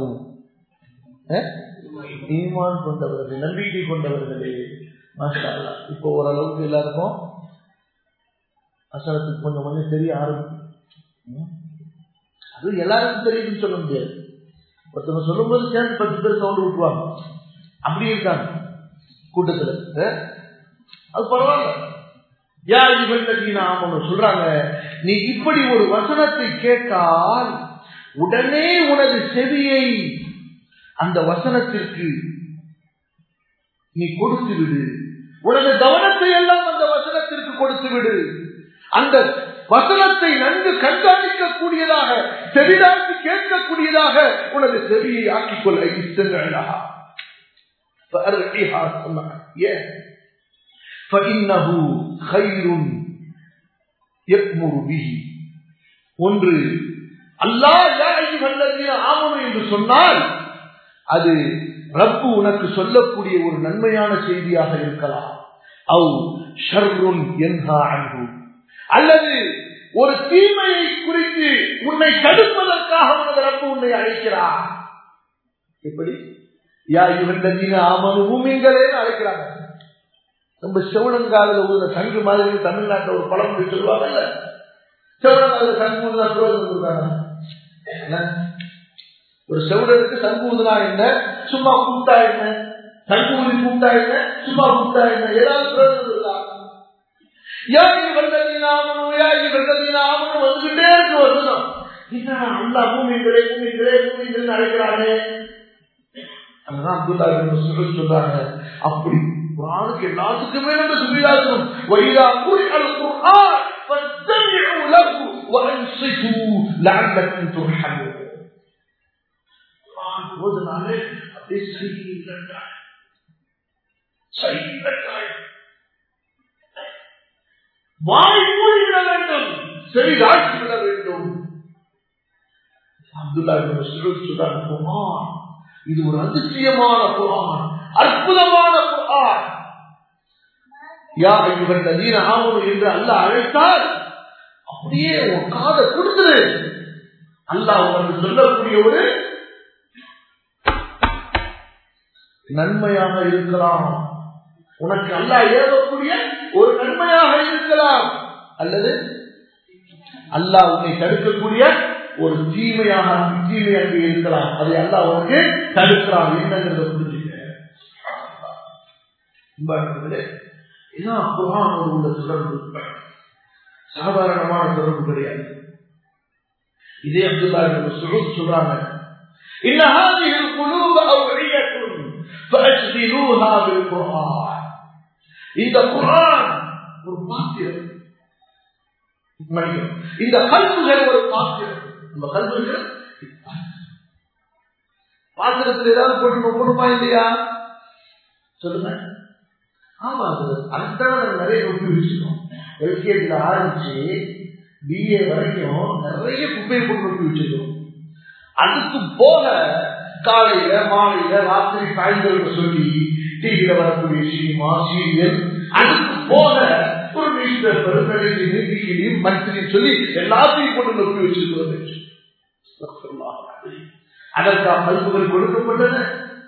A: ஈமான் கொண்டவர்களே நம்பிக்கை கொண்டவர்களே மாஷா இப்போ ஓரளவுக்கு எல்லாருக்கும் அசனத்துக்கு கொஞ்சம் கொஞ்சம் தெரிய ஆரம்பிக்கும் அது எல்லாருக்கும் தெரியுதுன்னு சொல்ல முடியாது ஒருத்தவங்க சொல்லும்போது சேர்ந்து பத்து பேர் சவுண்ட் விட்டுருவாங்க அப்படி இருக்காங்க கூட்டத்துல அது பரவாயில்ல யா இவன் ஆமனும் சொல்றாங்க நீ இப்படி ஒரு வசனத்தை கேட்டால் உடனே உனது செவியை அந்த வசனத்திற்கு நீ கொடுத்து விடு உனது கவனத்தை எல்லாம் அந்த வசனத்திற்கு கொடுத்து விடு அந்த வசனத்தை நன்கு கண்காணிக்கக்கூடியதாக செவிதாக்கி கேட்கக்கூடியதாக உனது செவியை ஆக்கிக் கொள்ள இஷ்டங்களா ஏன் فإنه خير يأمر به ஒன்று அல்லாஹ் ஆமனு என்று சொன்னால் அது ரப்பு உனக்கு சொல்லக்கூடிய ஒரு நன்மையான செய்தியாக இருக்கலாம் அவு ஷர்ருன் என்ஹா அன்பு அல்லது ஒரு தீமையை குறித்து உன்னை தடுப்பதற்காக உனது ரப்பு உன்னை அழைக்கிறார் எப்படி யா இவன் ஆமனு பூமிங்களேன்னு அழைக்கிறாங்க நம்ம செவனங்காலில் உள்ள சங்கு மாதிரி தமிழ்நாட்டில் ஒரு பழமொழி சொல்லுவாங்கல்ல செவனங்காலில் சங்கு ஊதுனா பிரயோஜனம் கொடுக்காங்க ஒரு செவடனுக்கு சங்கு ஊதுனா என்ன சும்மா கூப்பிட்டா என்ன சங்கு ஊதி கூப்பிட்டா என்ன சும்மா கூப்பிட்டா என்ன ஏதாவது பிரயோஜனம் இருக்கா யாரு வெள்ளதீனாமனும் யாரு வெள்ளதீனாமனும் வந்துகிட்டே இருக்கு வருஷம் என்ன அல்லா பூமிகளே பூமிகளே பூமிகள் அழைக்கிறானே அதுதான் அப்துல்லா சொல்றாங்க அப்படி குரானுக்கு எல்லாத்துக்குமே நம்ம சுவிதாசனம் வைரா கூறி அல் குர்ஆன் ஃபஸ்தமிஉ லஹு வஅன்சிது லஅல்லக்கும் துர்ஹமூன் குர்ஆன் ஓதுனாலே அப்படியே சைலண்டாய் சைலண்டாய் வாய் மூடிவிட வேண்டும் செவி காட்சி விட வேண்டும் அப்துல்லா சொல்றாங்க குர்ஆன் இது ஒரு அதிசயமான குரான் அற்புதமான குரான் யா இவர்கள் நதீன ஆமனு என்று அல்ல அழைத்தால் அப்படியே உன் காதை கொடுத்துரு அல்லாஹ் உனக்கு சொல்லக்கூடிய ஒரு நன்மையாக இருக்கலாம் உனக்கு அல்லாஹ் ஏவக்கூடிய ஒரு நன்மையாக இருக்கலாம் அல்லது அல்லாஹ் உன்னை தடுக்கக்கூடிய ஒரு தீமையாக தீமையாக இருக்கலாம் அதை அல்லா உனக்கு தடுக்கிறான் என்னங்கிறத புரிஞ்சுக்க இதுதான் குரானோடு உள்ள தொடர்பு சாதாரணமான தொடர்பு கிடையாது இதே அப்துல்லா சுருத் சொல்றாங்க إن هذه القلوب أوعية فأشغلوها بالقرآن இந்த குரான் ஒரு பாத்திரம் மனிதன் இந்த கல்புகள் ஒரு பாத்திரம் நம்ம கல்வர்கள் பாத்திரத்தில் ஏதாவது போட்டு நொப்பணுமா இல்லையா சொல்லுங்க ஆமா அது அதுதான் நிறைய நொப்பி வச்சிருக்கோம் எல்கேஜில ஆரம்பிச்சு பிஏ வரைக்கும் நிறைய குப்பையை போட்டு நொப்பி வச்சிருக்கோம் அதுக்கு போக காலையில மாலையில ராத்திரி சாயந்தரம் சொல்லி டிவியில வரக்கூடிய சினிமா சீரியல் அதுக்கு போக ஒரு newspaper magazine weekly monthly சொல்லி எல்லாத்தையும் கொண்டு நொப்பி வச்சிருக்கிறது அதற்காக கல்புகள் கொடுக்கப்பட்டன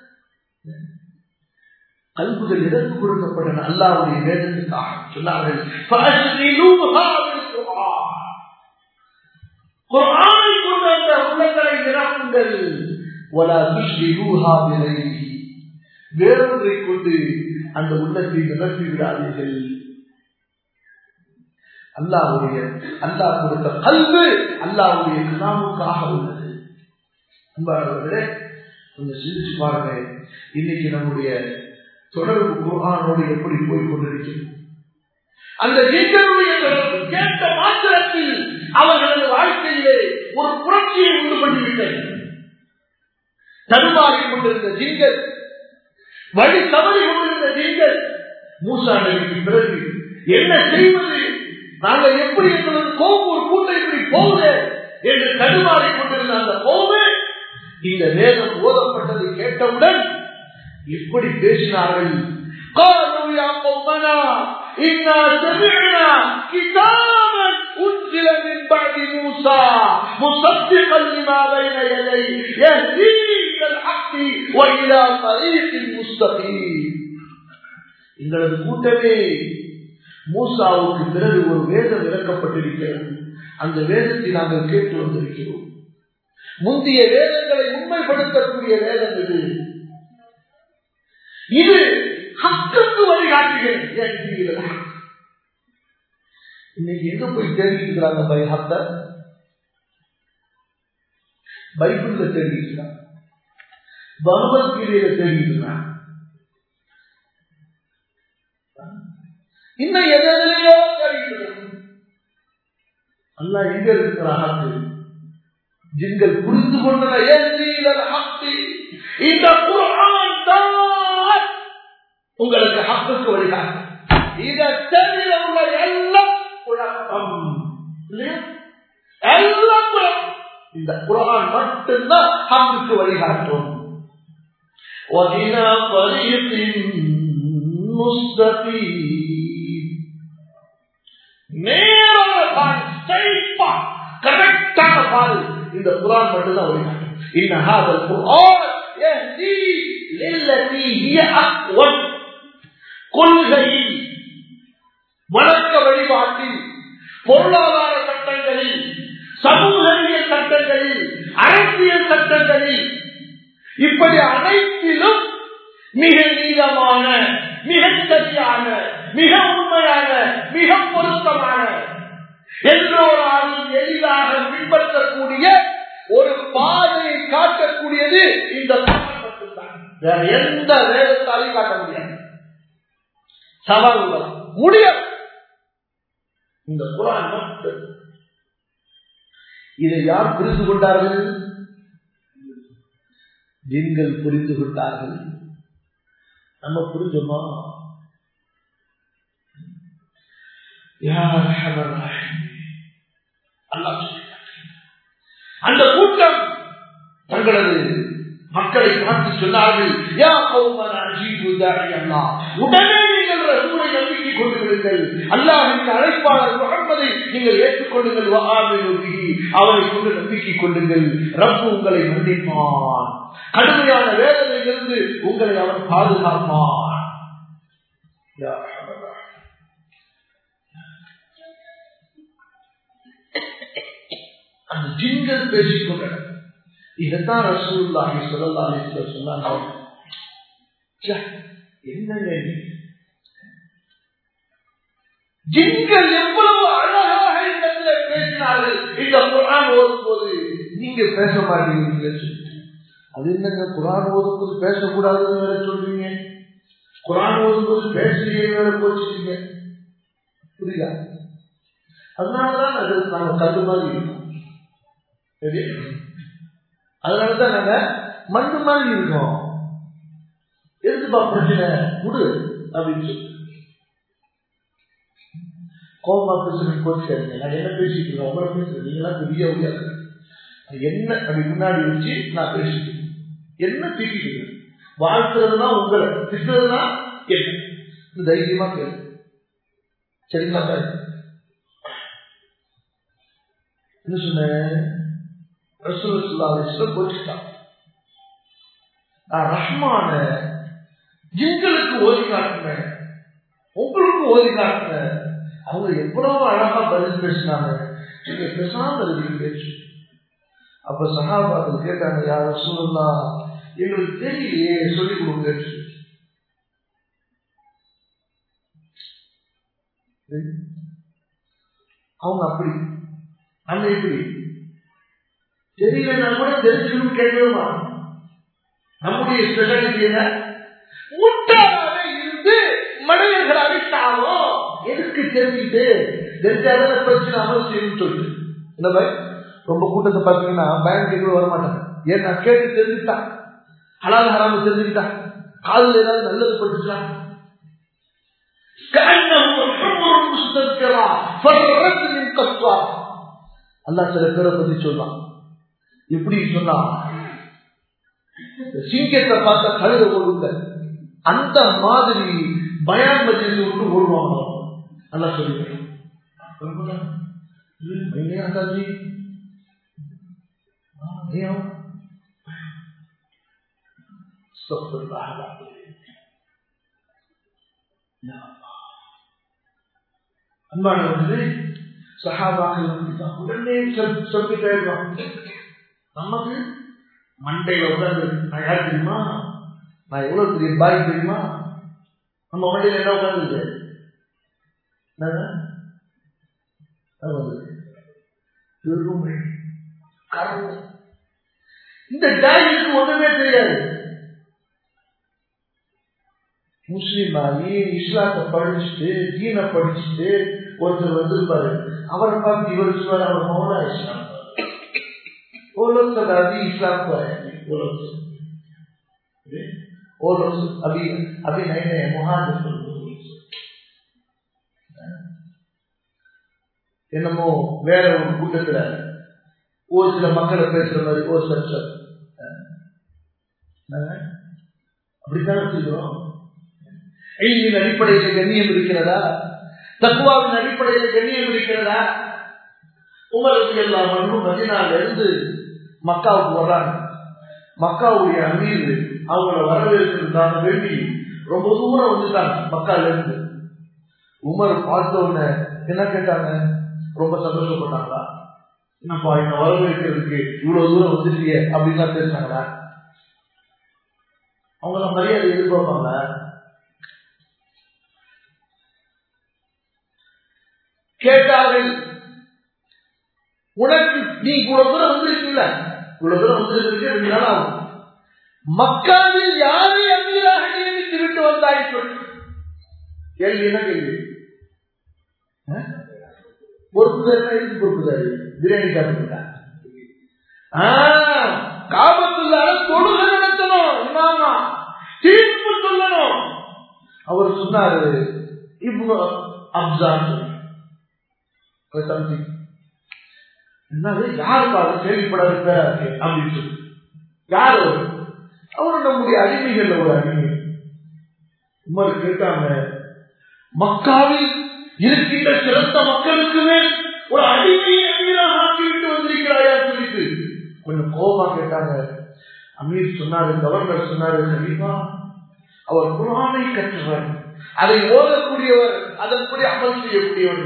A: கல்புகள் எதற்கு கொடுக்கப்பட்டன அல்லாவுடைய வேதத்துக்காக சொன்னார்கள் குரானை கொண்டு அந்த உள்ளங்களை நிரப்புங்கள் வேறொன்றை கொண்டு அந்த உள்ளத்தை நிரப்பி விடாதீர்கள் அல்லாவுடைய அல்லாஹ் கொடுத்த கல்வு அல்லாவுடைய கலாமுக்காக உள்ளது அன்பாளர்களே கொஞ்சம் சிந்திச்சு பாருங்க இன்னைக்கு நம்முடைய தொடர்பு குரானோடு எப்படி போய் கொண்டிருக்கிறது அந்த ஜீங்களுடைய தொடர்பு கேட்ட மாத்திரத்தில் அவர்களது வாழ்க்கையிலே ஒரு புரட்சியை உண்டு பண்ணிவிட்டது தடுமாறி கொண்டிருந்த ஜீங்கள் வழி தவறி கொண்டிருந்த ஜீங்கள் மூசா நபிக்கு பிறகு என்ன செய்வது நாங்கள் எப்படி எங்களது கோபம் ஒரு கூட்டம் இப்படி போகுது என்று தடுமாறி கொண்டிருந்த அந்த கோபு இந்த வேதம் ஓதப்பட்டதை கேட்டவுடன் எப்படி பேசினார்கள் قالوا يا قومنا إنا سمعنا كتابا أنزل من بعد موسى مصدقا لما بين يديه يهدي إلى الحق وإلى طريق مستقيم எங்களது கூட்டமே மூசாவுக்கு பிறகு ஒரு வேதம் இறக்கப்பட்டிருக்கிறது அந்த வேதத்தை நாங்கள் கேட்டு வந்திருக்கிறோம் முந்தைய வேதங்களை உண்மைப்படுத்தக்கூடிய வேதம் இது இது ஹக்குக்கு வழிகாட்டுகிறது இன்னைக்கு எங்க போய் தேடிக்கிறாங்க பை ஹத்த பைபிள்ல தேடிக்கிறாங்க பகவத்கீதையில தேடிக்கிறாங்க இன்னும் எதிலையோ தேடிக்கிறாங்க அல்ல எங்க இருக்கிறாங்க ஜிங்கள் புரிந்து கொண்டன இந்த குரான் தான் உங்களுக்கு ஹக்குக்கு வழிகாட்டு இதை தவிர உள்ள எல்லாம் குழப்பம் எல்லாம் குழப்பம் இந்த குரான் மட்டும்தான் ஹக்குக்கு வழிகாட்டும் وإلى طريق مستقيم நேரான பால் கரெக்டான பால் இந்த குரான் மட்டும்தான் வழிகாட்டும் இன்ன ஹாதல் குர்ஆன் يهدي للتي هي أقوم கொள்கையில் வழக்க வழிபாட்டில் பொருளாதார சட்டங்களில் சமூகவியல் சட்டங்களில் அரசியல் சட்டங்களில் இப்படி அனைத்திலும் மிக நீளமான மிக சரியான மிக உண்மையான மிக பொருத்தமான எல்லோராலும் எளிதாக பின்பற்றக்கூடிய ஒரு பாதையை காட்டக்கூடியது இந்த குர்ஆன் மட்டும்தான் வேற எந்த வேதத்தாலையும் காட்ட முடியாது சவால் உள்ளதா முடியாது இந்த குரான் மட்டும் இதை யார் புரிந்து கொண்டார்கள் ஜின்கள் புரிந்து கொண்டார்கள் நம்ம புரிஞ்சோமா யார் அல்லாஹ் அந்த கூட்டம் தங்களது மக்களை பார்த்து சொன்னார்கள் யா கௌமன அஜீபு தாரி அல்லாஹ் உடனே நீங்கள் ரசூலை நம்பிக்கை கொண்டு விடுங்கள் அல்லாஹ்வின் அழைப்பாளர் முகம்மதை நீங்கள் ஏற்றுக்கொள்ளுங்கள் வஆமினு பிஹி அவரை கொண்டு நம்பிக்கை கொள்ளுங்கள் ரப்பு உங்களை மன்னிப்பான் கடுமையான வேதனையிலிருந்து உங்களை அவன் பாதுகாப்பான் யா அல்லாஹ். அந்த ஜின்கள் பேசிக்கொண்டன இதைத்தான் ரசூலுல்லாஹி ஸல்லல்லாஹு அலைஹி வஸல்லம் சொன்னாங்க ச்சே, என்னங்க இது? ஜின்கள் எவ்வளவு அழகாக இடத்துல பேசினார்கள் இந்த குரான் ஓதும் போது நீங்க பேச மாட்டீங்க அது என்னங்க குரான் ஓதும் போது பேசக்கூடாதுன்னு வேற சொல்றீங்க குரான் ஓதும் போது பேசுறீங்க வேற போச்சுட்டீங்க புரியுதா அதனாலதான் அது நாங்க கண்டு மாதிரி இருக்கோம் சரி அதனாலதான் நாங்க மண்ணு மாதிரி இருக்கோம் எதுக்குப்பா பிரச்சனை முடு அப்படின்னு சொல்லி கோபமா பேசுறது கோச்சிக்காதீங்க நான் என்ன பேசிட்டு இருக்கேன் உங்களை பேசுறேன் நீங்களாம் பெரிய முடியாது என்ன அப்படி முன்னாடி வச்சு நான் பேசிட்டு இருக்கேன். என்ன திட்டிட்டு இருக்கேன்? வாழ்த்துறதுனா உங்களை திட்டுறதுனா என்ன தைரியமா கேளு சரிங்களா சார் என்ன சொன்னேன் ரசூலுல்லாஹி போச்சுட்டான் நான் ரஹ்மான ஜிங்களுக்கு ஓதி காட்டினேன் உங்களுக்கு ஓதி காட்டினேன் அவங்க எவ்வளவு அழகா பதில் பேசினாங்க நீங்க பேசாம இருக்கீங்க அப்ப சகாபாக்கள் கேட்டாங்க யார் ரசூலுல்லா எங்களுக்கு தெரியலையே சொல்லிக் கொடுங்க அவங்க அப்படி நம்ம எப்படி தெரியலன்னா கூட தெரிஞ்சுக்கணும் கேட்கணுமா நம்முடைய ஸ்பெஷாலிட்டி என்ன முட்டாளாக இருந்து மனிதர்களாக சாவோம் எதுக்கு தெரிஞ்சுட்டு தெரிஞ்சாதான் பிரச்சனை அமல் செய்யணும்னு சொல்லிட்டு இந்த மாதிரி ரொம்ப கூட்டத்தை பார்த்தீங்கன்னா பயன் கேட்க வர மாட்டாங்க ஏன்னா கேட்டு தெரிஞ்சுக்கிட்டான் ஹலால் ஹராம தெரிஞ்சுக்கிட்டான் காலில் ஏதாவது நல்லது பட்டுச்சா كأنه حمر مستذكرة فرت من قسوة அல்லாஹ் சில பேரை பத்தி சொல்றான் எப்படி சொன்னா சிங்கத்தை பார்த்தா கழுத ஓடுங்க அந்த மாதிரி பயான் மஜிலிஸ் விட்டு ஓடுவாங்க நல்லா சொல்லிக்கிறேன் जी அன்பானவர்களே சகாபாக்கள் உடனே சொல்லிட்டே இருப்பாங்க நமக்கு மண்டையில உட்காந்து நான் யார் தெரியுமா நான் எவ்வளவு பெரிய பாய் தெரியுமா நம்ம மண்டையில என்ன உட்காந்துருக்கு பெருமை கருமை இந்த டாயிலுக்கு ஒண்ணுமே தெரியாது முஸ்லீம் ஆகி இஸ்லாத்தை படிச்சுட்டு தீனை படிச்சுட்டு ஒருத்தர் வந்திருப்பாரு அவரை பார்த்து இவர் சொல்வார் அவர் மௌனா இஸ்லாம் बोलो सब अभी इस्लाम को है बोलो बोलो अभी अभी नए नए मुहाजिर என்னமோ வேற ஒரு கூட்டத்துல ஒரு சில மக்களை பேசுற மாதிரி ஒரு சர்ச்சை அப்படித்தான் வச்சுக்கிறோம் எல்லின் அடிப்படையில் கண்ணியம் இருக்கிறதா தக்குவாவின் அடிப்படையில் கண்ணியம் இருக்கிறதா உமருக்கு எல்லாம் மதினால இருந்து மக்காவுக்கு வர்றாங்க மக்காவுடைய அமீர் அவங்கள வரவேற்கிறதுக்காக வேண்டி ரொம்ப தூரம் வந்துட்டாங்க மக்கால இருந்து உமர் பார்த்த உடனே என்ன கேட்டாங்க ரொம்ப சந்தோஷப்பட்டாங்களா என்னப்பா என்ன வரவேற்கிறதுக்கு இவ்வளவு தூரம் வந்துட்டீங்க அப்படின்னு தான் பேசினாங்களா அவங்கள மரியாதை எதிர்பார்ப்பாங்க கேட்டார்கள் உனக்கு நீ இவ்வளவு தூரம் வந்திருக்கீங்கள இவ்வளவு தூரம் வந்திருக்கு ரெண்டு நாள் ஆகும் மக்காவில் யாரை அமீராக நியமித்து விட்டு வந்தாய் சொல்லு கேள்வி என்ன கேள்வி பொறுப்புதாரி எதுக்கு பொறுப்புதாரி பிரியாணி சாப்பிட்டுட்டா காபத்துள்ளார தொழுகை நடத்தணும் இமாமா தீர்ப்பு சொல்லணும் அவர் சொன்னாரு இப்போ அப்சான் சொல்லி என்னது யாருக்கு அவர் கேள்விப்பட அப்படின்னு சொல்லி யார் அவர் அவர் நம்முடைய அடிமைகள் ஒரு அடிமை உமர் கேட்டாங்க மக்காவில் இருக்கின்ற சிறந்த மக்களுக்குமே ஒரு அடிமையை அமீராக ஆக்கிவிட்டு வந்திருக்கிறாயா சொல்லிட்டு கொஞ்சம் கோபமா கேட்டாங்க அமீர் சொன்னாரு கவர்னர் சொன்னாரு கண்டிப்பா அவர் குரானை கற்றவர் அதை ஓதக்கூடியவர் அதன்படி அமல் செய்யக்கூடியவர்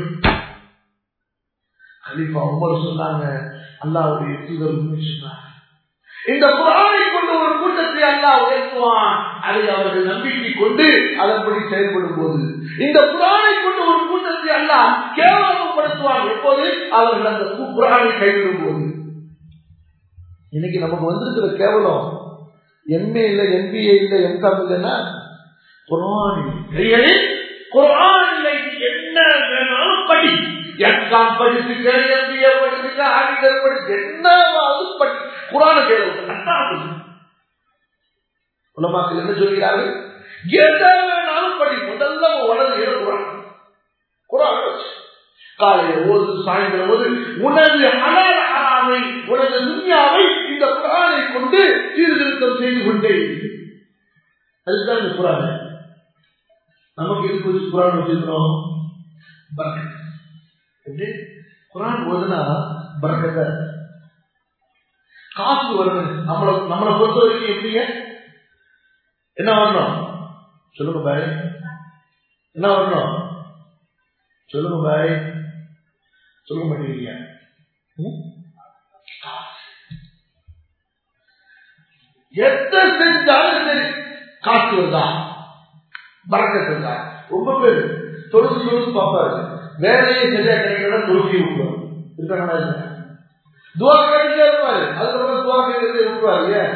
A: கலிஃபா உமர் சொன்னாங்க அல்லாவுடைய தூதர் சொன்னார் இந்த குரானை கொண்டு ஒரு கூட்டத்தை அல்லாஹ் உயர்த்துவான் அதை அவர்கள் நம்பிக்கை கொண்டு அதன்படி செயல்படும் போது இந்த குரானை கொண்டு ஒரு கூட்டத்தை அல்லாஹ் கேவலப்படுத்துவான் எப்போது அவர்கள் அந்த குரானை கைவிடும் போது இன்னைக்கு நமக்கு வந்திருக்கிற கேவலம் எம்ஏ இல்ல எம்பிஏ இல்ல எம்காம் இல்லைன்னா குரான் இல்லை குரான் இல்லை என்ன வேணாலும் படி எம்காம் படிச்சுக்க எம்பிஏ படிச்சுக்க ஆடிட்டர் படிச்சு என்னவாவது படி குரான கேள்வி உலமாக்கள் என்ன சொல்கிறார்கள் எதை வேணாலும் படி முதல்ல உடனே குரான் குரான் வச்சு காலையில ஓது சாயந்தரம் ஓது உனது அலார அறாமை உனது துன்யாவை இந்த குரானை கொண்டு சீர்திருத்தம் செய்து கொண்டே அதுதான் இந்த குரான் நமக்கு எதுக்கு வச்சு குரான் வச்சிருக்கிறோம் குரான் ஓதுனா பறக்கத்தை காசு வரணும் நம்மளை நம்மளை பொறுத்த வரைக்கும் எப்படிங்க என்ன வரணும் சொல்லுங்க பாய் என்ன வரணும் சொல்லுங்க பாய் சொல்ல மாட்டேங்கிறீங்க எத்த செஞ்சாலும் சரி காசு வருதா பறக்கத்து வருதா ரொம்ப பேர் தொழுது தொழுது பார்ப்பாரு வேலையை சரியா கிடைக்கிறதா தொழுகை விடுவார் இருக்காங்களா துவா கேட்டுட்டே இருப்பாரு அதுக்கப்புறம் துவா கேட்டு விட்டுவாரு ஏன்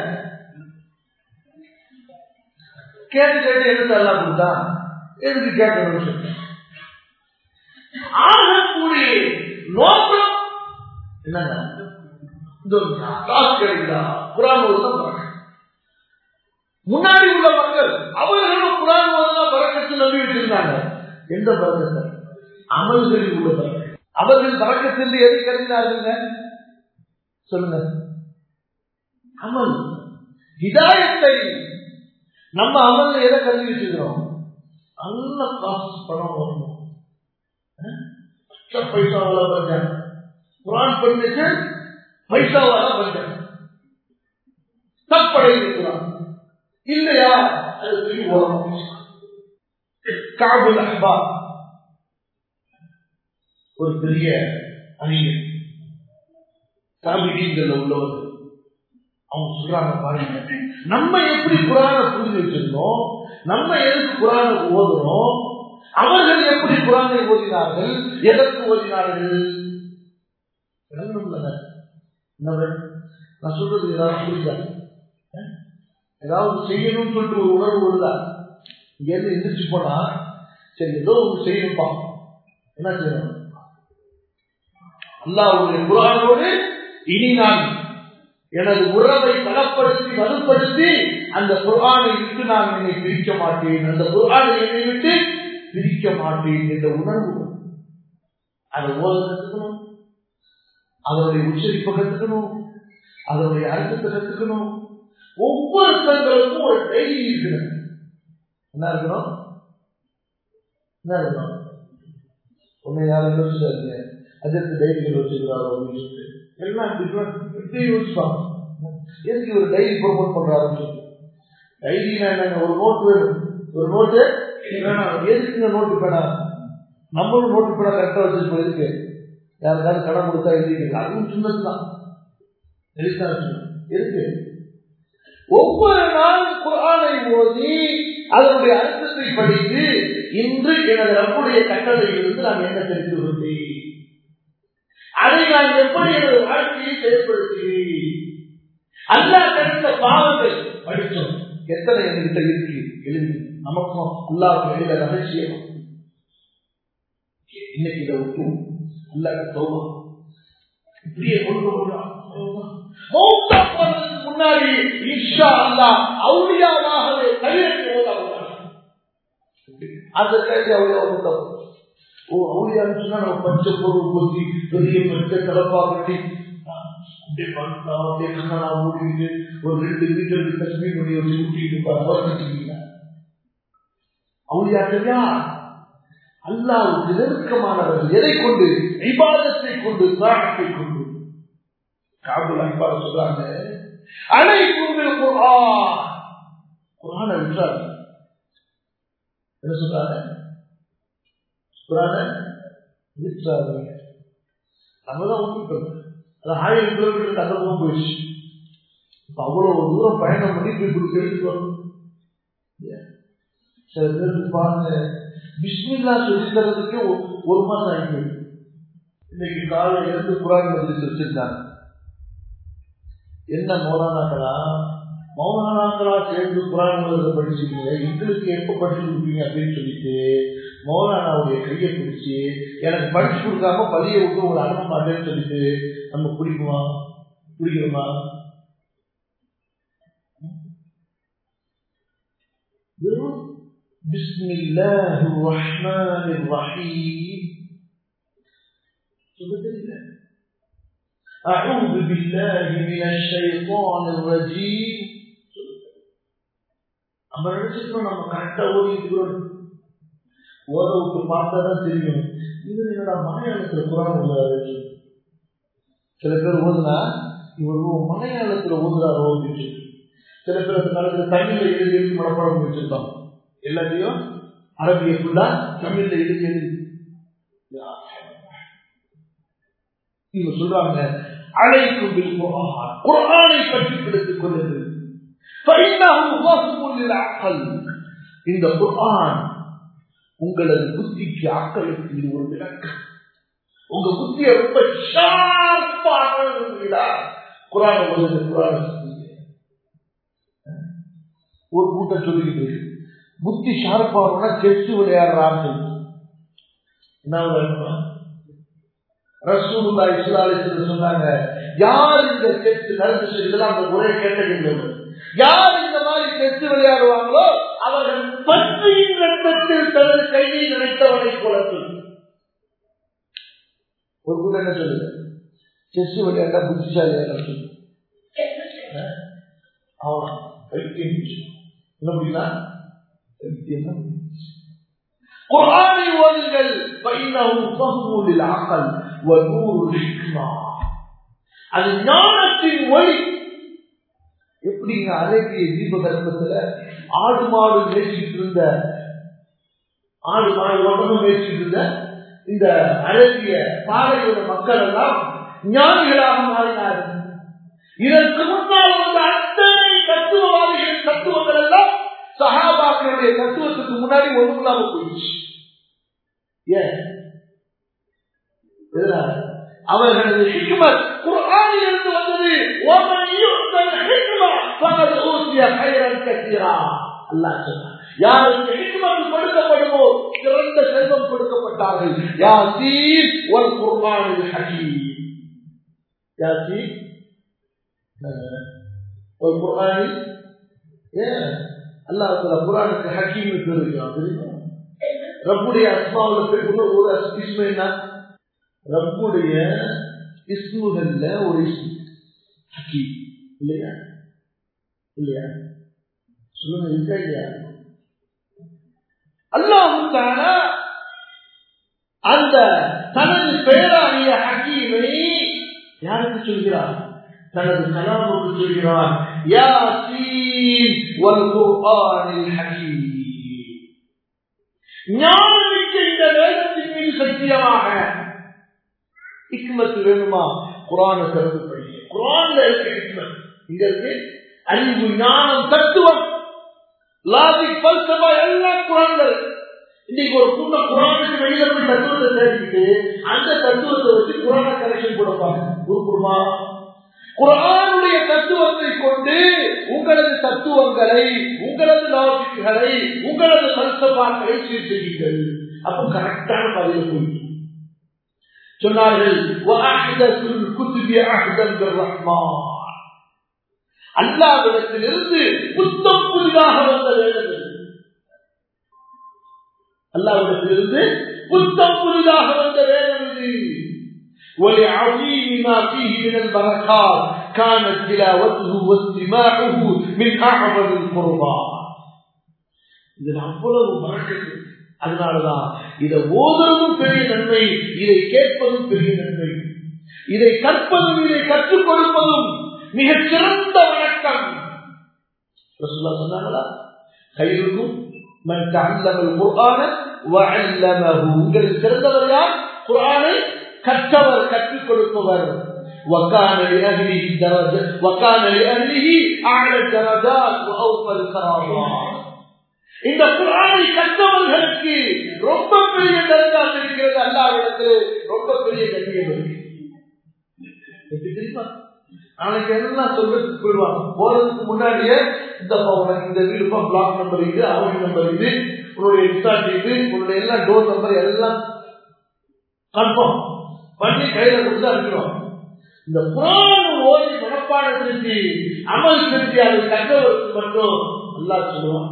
A: கேட்டு கேட்டு எதுக்கு எல்லாம் கொடுத்தா எதுக்கு கேட்கணும்னு சொல்லி ஆகக்கூடிய நோக்கம் என்னங்க காசு கிடைக்குதா குரான் ஓதுதான் முன்னாடி உள்ள மக்கள் அவர்களும் குரான் ஓதுதான் பறக்கத்து நம்பி வச்சிருந்தாங்க எந்த பறக்கத்தை அமல்களில் உள்ள பறக்கத்து அவர்கள் பறக்கத்திலிருந்து எது கிடைக்கிறாருங்க சொல்லுங்க அமல் ஹிதாயத்தை நம்ம அமல்ல எதை கருதி வச்சுக்கிறோம் நல்ல காசு பணம் வரணும் பைசாவால பஞ்சம் குரான் பண்ணிட்டு பைசாவால பஞ்சம் தப்படை இருக்கிறான் இல்லையா அது சொல்லி ஓடணும் காபுல் அஹ்பா ஒரு பெரிய அறிஞர் தாபிடீன்கள் உள்ளவர் அவங்க சொல்றாங்க பாருங்க நம்ம எப்படி குரான புரிஞ்சு வச்சிருந்தோம் நம்ம எதுக்கு குரான ஓதுறோம் அவர்கள் எப்படி குரானை ஓதினார்கள் எதற்கு ஓதினார்கள் நான் சொல்றது ஏதாவது புரியுதா ஏதாவது செய்யணும்னு சொல்லிட்டு ஒரு உணர்வு வருதா இங்க இருந்து எந்திரிச்சு போனா சரி ஏதோ ஒன்று செய்யணும்ப்பா என்ன செய்யணும் அல்லாவுடைய குரானோடு இனி நான் எனது உறவை பலப்படுத்தி வலுப்படுத்தி அந்த குரானை விட்டு நான் என்னை பிரிக்க மாட்டேன் அந்த குரானை என்னை விட்டு பிரிக்க மாட்டேன் என்ற உணர்வு அதை ஓத கற்றுக்கணும் அதனுடைய உச்சரிப்பை கற்றுக்கணும் அதனுடைய அர்த்தத்தை கற்றுக்கணும் ஒவ்வொருத்தங்களுக்கும் ஒரு டைரி இருக்கணும் என்ன இருக்கணும் என்ன இருக்கணும் உன்னை யாரும் யோசிச்சாருங்க அதற்கு டைரிகள் வச்சிருக்காரோ அப்படின்னு சொல்லிட்டு எல்லாம் டிஃப்ரெண்ட் எப்படி யோசிப்பாங்க எதுக்கு இவர் டைரி ப்ரொமோட் பண்றாருன்னு சொல்லி டைரினா என்னங்க ஒரு நோட் வேணும் ஒரு நோட்டு வேணாம் எதுக்குங்க நோட்டு வேணாம் நம்மளும் நோட்டு பேனா கரெக்டா வச்சிருப்போம் எதுக்கு யாருக்காவது கடன் கொடுத்தா எழுதிக்க அதுவும் சின்னது தான் எதுக்கு ஒவ்வொரு நாளும் குரானை ஓதி அதனுடைய அர்த்தத்தை படித்து இன்று எனது ரப்புடைய கட்டளையிலிருந்து நான் என்ன தெரிந்து கொண்டேன் அதை நான் எப்படி எனது வாழ்க்கையை செயல்படுத்துகிறேன் அல்லா கருத்த பாவங்கள் படித்தோம் எத்தனை என்கிட்ட இருக்கு எழுதி நமக்கும் அல்லாவுக்கு எழுத ரகசியம் இன்னைக்கு இதை விட்டு அல்லாத தோகம் இப்படியே கொண்டு போடுறான் மௌத்தா போறதுக்கு முன்னாடி இன்ஷா அல்லா அவுளியாவாகவே கையெழுத்து அந்த கைது அவுளியா வந்து ஓ அவுளியான்னு சொன்னா நம்ம பச்சை பொருள் கொத்தி பெரிய பச்சை கலப்பா கட்டி அப்படியே படுத்தா அப்படியே கண்ணா மூடிட்டு ஒரு ரெண்டு மீட்டருக்கு கஷ்மீர் பண்ணி வச்சு ஊட்டிட்டு பரவாயில்ல அவுளியாக்கள் யார் அல்லாவுக்கு நெருக்கமானவர்கள் எதை கொண்டு விவாதத்தை கொண்டு திராகத்தை கொண்டு காபுல் அன்பார சொல்றாங்க அனைக்கும் குரான விட்டார் என்ன சொல்றாங்க குரான விட்டாருங்க நம்மதான் ஒத்துக்கிறோம் அது ஆயிரம் கிலோமீட்டர் அந்த பக்கம் போயிடுச்சு இப்ப அவ்வளவு தூரம் பயணம் பண்ணி போய் கொடுத்து எடுத்துட்டு வரணும் சில பேருக்கு பாருங்க பிஸ்மில்லா சொல்லி தரதுக்கு ஒரு மாசம் ஆகி இன்னைக்கு காலையில இருந்து குரான் மதிச்சு வச்சிருக்காங்க என்ன மௌலானாக்களா மௌலானாக்களா சேர்ந்து குரான் மதில படிச்சுக்கீங்க எங்களுக்கு எப்ப படிச்சு கொடுப்பீங்க அப்படின்னு சொல்லிட்டு மௌலானாவுடைய கையை பிடிச்சி எனக்கு படிச்சு கொடுக்காம பள்ளியை விட்டு உங்களை அனுப்ப மாட்டேன்னு சொல்லிட்டு நம்ம பிடிக்குமா பிடிக்கணுமா வெறும் بسم الله الرحمن الرحيم أعوذ بالله من الشيطان الرجيم நம்ம நினைச்சிருக்கோம் நம்ம கரெக்டா ஓடிக்கிறோம் ஓத விட்டு பார்த்தா தான் தெரியும் இது என்னடா மலையாளத்துல குரான் ஓதுறாரு சில பேர் ஓதுனா இவர் மலையாளத்துல ஓதுறாரோ அப்படின்னு சொல்லி சில பேர் அந்த காலத்துல தமிழ்ல எழுதி எழுதி மனப்பாடம் வச்சிருக்காங்க எல்லாத்தையும் அரபிய ஃபுல்லா தமிழ்ல எழுதி எழுதி இவங்க சொல்றாங்க அழைக்கும் குரானை பற்றி பிடித்துக் கொள்ளுங்கள் இந்த குரான் உங்களது புத்திக்கு ஆக்களுக்கு இது ஒரு விளக்கம் உங்க புத்திய ரொம்ப ஷார்ப்பான குரான் உங்களுக்கு குரான் ஒரு கூட்டம் சொல்லிக்கிட்டு புத்தி ஷார்ப்பானா செஸ் விளையாடுறான்னு என்ன ரசூலுல்லா இஸ்லாலிஸ்ல சொன்னாங்க யார் இந்த செஸ் நடந்து இதெல்லாம் அந்த ஒரே கேட்டகரி யார் இந்த மாதிரி செஸ் விளையாடுவாங்களோ அவர்கள் பற்றியின் ரத்தத்தில் தனது கையை நினைத்தவனை போல சொல்லு ஒரு கூட்டம் என்ன சொல்லுங்க செஸ் விளையாட்டா புத்திசாலியா சொல்லு அவன் என்ன முடியுமா குரானை ஓதுங்கள் அது ஞானத்தின் ஒளி எப்படிங்க அரேபிய தீபகற்பத்துல ஆடு மாடு மேய்ச்சிட்டு இருந்த ஆடு மாடு ஒட்டமும் மேய்ச்சிட்டு இருந்த இந்த அரேபிய பாறையோட மக்கள் எல்லாம் ஞானிகளாக மாறினார்கள் இதற்கு முன்னால் வந்த அத்தனை தத்துவவாதிகளின் தத்துவங்கள் எல்லாம் சஹாபாக்களுடைய தத்துவத்துக்கு முன்னாடி ஒன்றுமில்லாம போயிடுச்சு ஏன் அவர்களது ஹிக்மத் குர்ஆனில் இருந்து வந்தது ومن يؤت الحكمة فقد أوتي خيرا كثيرا அல்லாஹ் சொன்னார் யாருக்கு ஹிக்மத் கொடுக்கப்படுமோ சிறந்த செல்வம் கொடுக்கப்பட்டார்கள் யாசீன் வல் குர்ஆனில் ஹகீம் யாசீன் வல் குர்ஆனில் ஏன் அல்லாஹ் குரானுக்கு ஹக்கீம் பேர் தெரியுமா ரப்புடைய அஸ்மாவில் ஒரு இஸ்மு என்ன ரப்புடைய இஸ்முகள்ல ஒரு இஸ்மு ஹக்கீம் இல்லையா இல்லையா சொல்லுங்க இருக்கா இல்லையா அல்லாஹுக்கான அந்த தனது பெயராகிய ஹக்கீமை யாருக்கு சொல்கிறார் தனது கலாமுக்கு சொல்கிறான் யாசீன் வல் குர்ஆனில் ஹகீம் ஞானமிக்க இந்த வேதத்தின் மீது சத்தியமாக ஹிக்மத்து வேணுமா குரான திறந்து படிங்க குரான்ல இருக்க ஹிக்மத் இங்க இருக்கு அறிவு ஞானம் தத்துவம் லாஜிக் பல்சபா எல்லாம் குரான்ல இருக்கு இன்னைக்கு ஒரு கூட்டம் குரானுக்கு வெளியில போய் தத்துவத்தை தேடிக்கிட்டு அந்த தத்துவத்தை வச்சு குரான கலெக்ஷன் கொடுப்பாங்க உருப்புடுமா குரானுடைய தத்துவத்தை கொண்டு உங்களது தத்துவங்களை உங்களது லாஜிக்குகளை உங்களது பல்சபாக்களை சீர் செய்யுங்கள் அப்போ கரெக்டான பதில போயிட்டு சொன்னார்கள் அல்லாவிடத்திலிருந்து புத்தம் புதிதாக வந்த வேதங்கள் அல்லாவிடத்திலிருந்து புத்தம் புதிதாக வந்த வேதம் இது ولعظيم ما فيه من البركات كانت تلاوته واستماعه من اعظم القربات இதில் அவ்வளவு பறக்கத்து அதனாலதான் இதை ஓதுவதும் பெரிய நன்மை இதை கேட்பதும் பெரிய நன்மை இதை கற்பதும் இதை கற்றுக் கொடுப்பதும் மிகச் சிறந்த வணக்கம் சொன்னாங்களா கையிருக்கும் உங்களுக்கு சிறந்தவர் யார் குரானை கற்றவர் கற்றுக் கொடுப்பவர் وكان لأهله درجة وكان لأهله أعلى الدرجات وأوفى الكرامات இந்த குரானை கற்றவர்களுக்கு ரொம்ப பெரிய தர்கா இருக்கிறது அல்லாவிடத்தில் ரொம்ப பெரிய கண்ணியம் இருக்கு தெரியுமா நாளைக்கு எல்லாம் சொல்றதுக்கு போயிடுவாங்க போறதுக்கு முன்னாடியே இந்த உனக்கு இந்த வீடு பிளாக் நம்பர் இது அவங்க நம்பர் இது உன்னுடைய இன்ஸ்டாட் இது உன்னுடைய எல்லாம் டோர் நம்பர் எல்லாம் கன்ஃபார்ம் பண்ணி கையில கொடுத்து அனுப்பிடுவாங்க இந்த புராண ஓதி மனப்பாடம் செஞ்சு அமல் செஞ்சு அது கற்றவருக்கு மட்டும் நல்லா சொல்லுவான்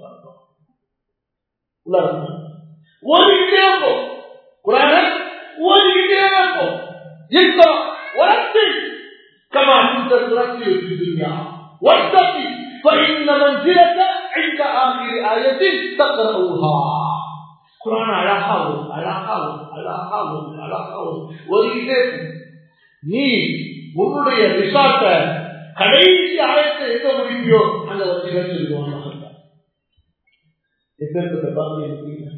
A: ஓடிக்கிட்டே போ குரான ஓடிக்கிட்டே போ இப்போ உரத்து كما كنت ترتل في الدنيا واتقي فإن منزلك عند آخر آية تقرأها குரான் அழகா வரும் அழகா வரும் அழகா வரும் அழகா வரும் ஒதுக்கிட்டே நீ உன்னுடைய ரிசார்ட்டை கடைசி ஆயத்தை எங்க முடிப்பியோ அந்த ஒரு நிகழ்ச்சி சொல்லுவாங்க எப்பேற்பட்ட பாக்கியம் இருக்கீங்க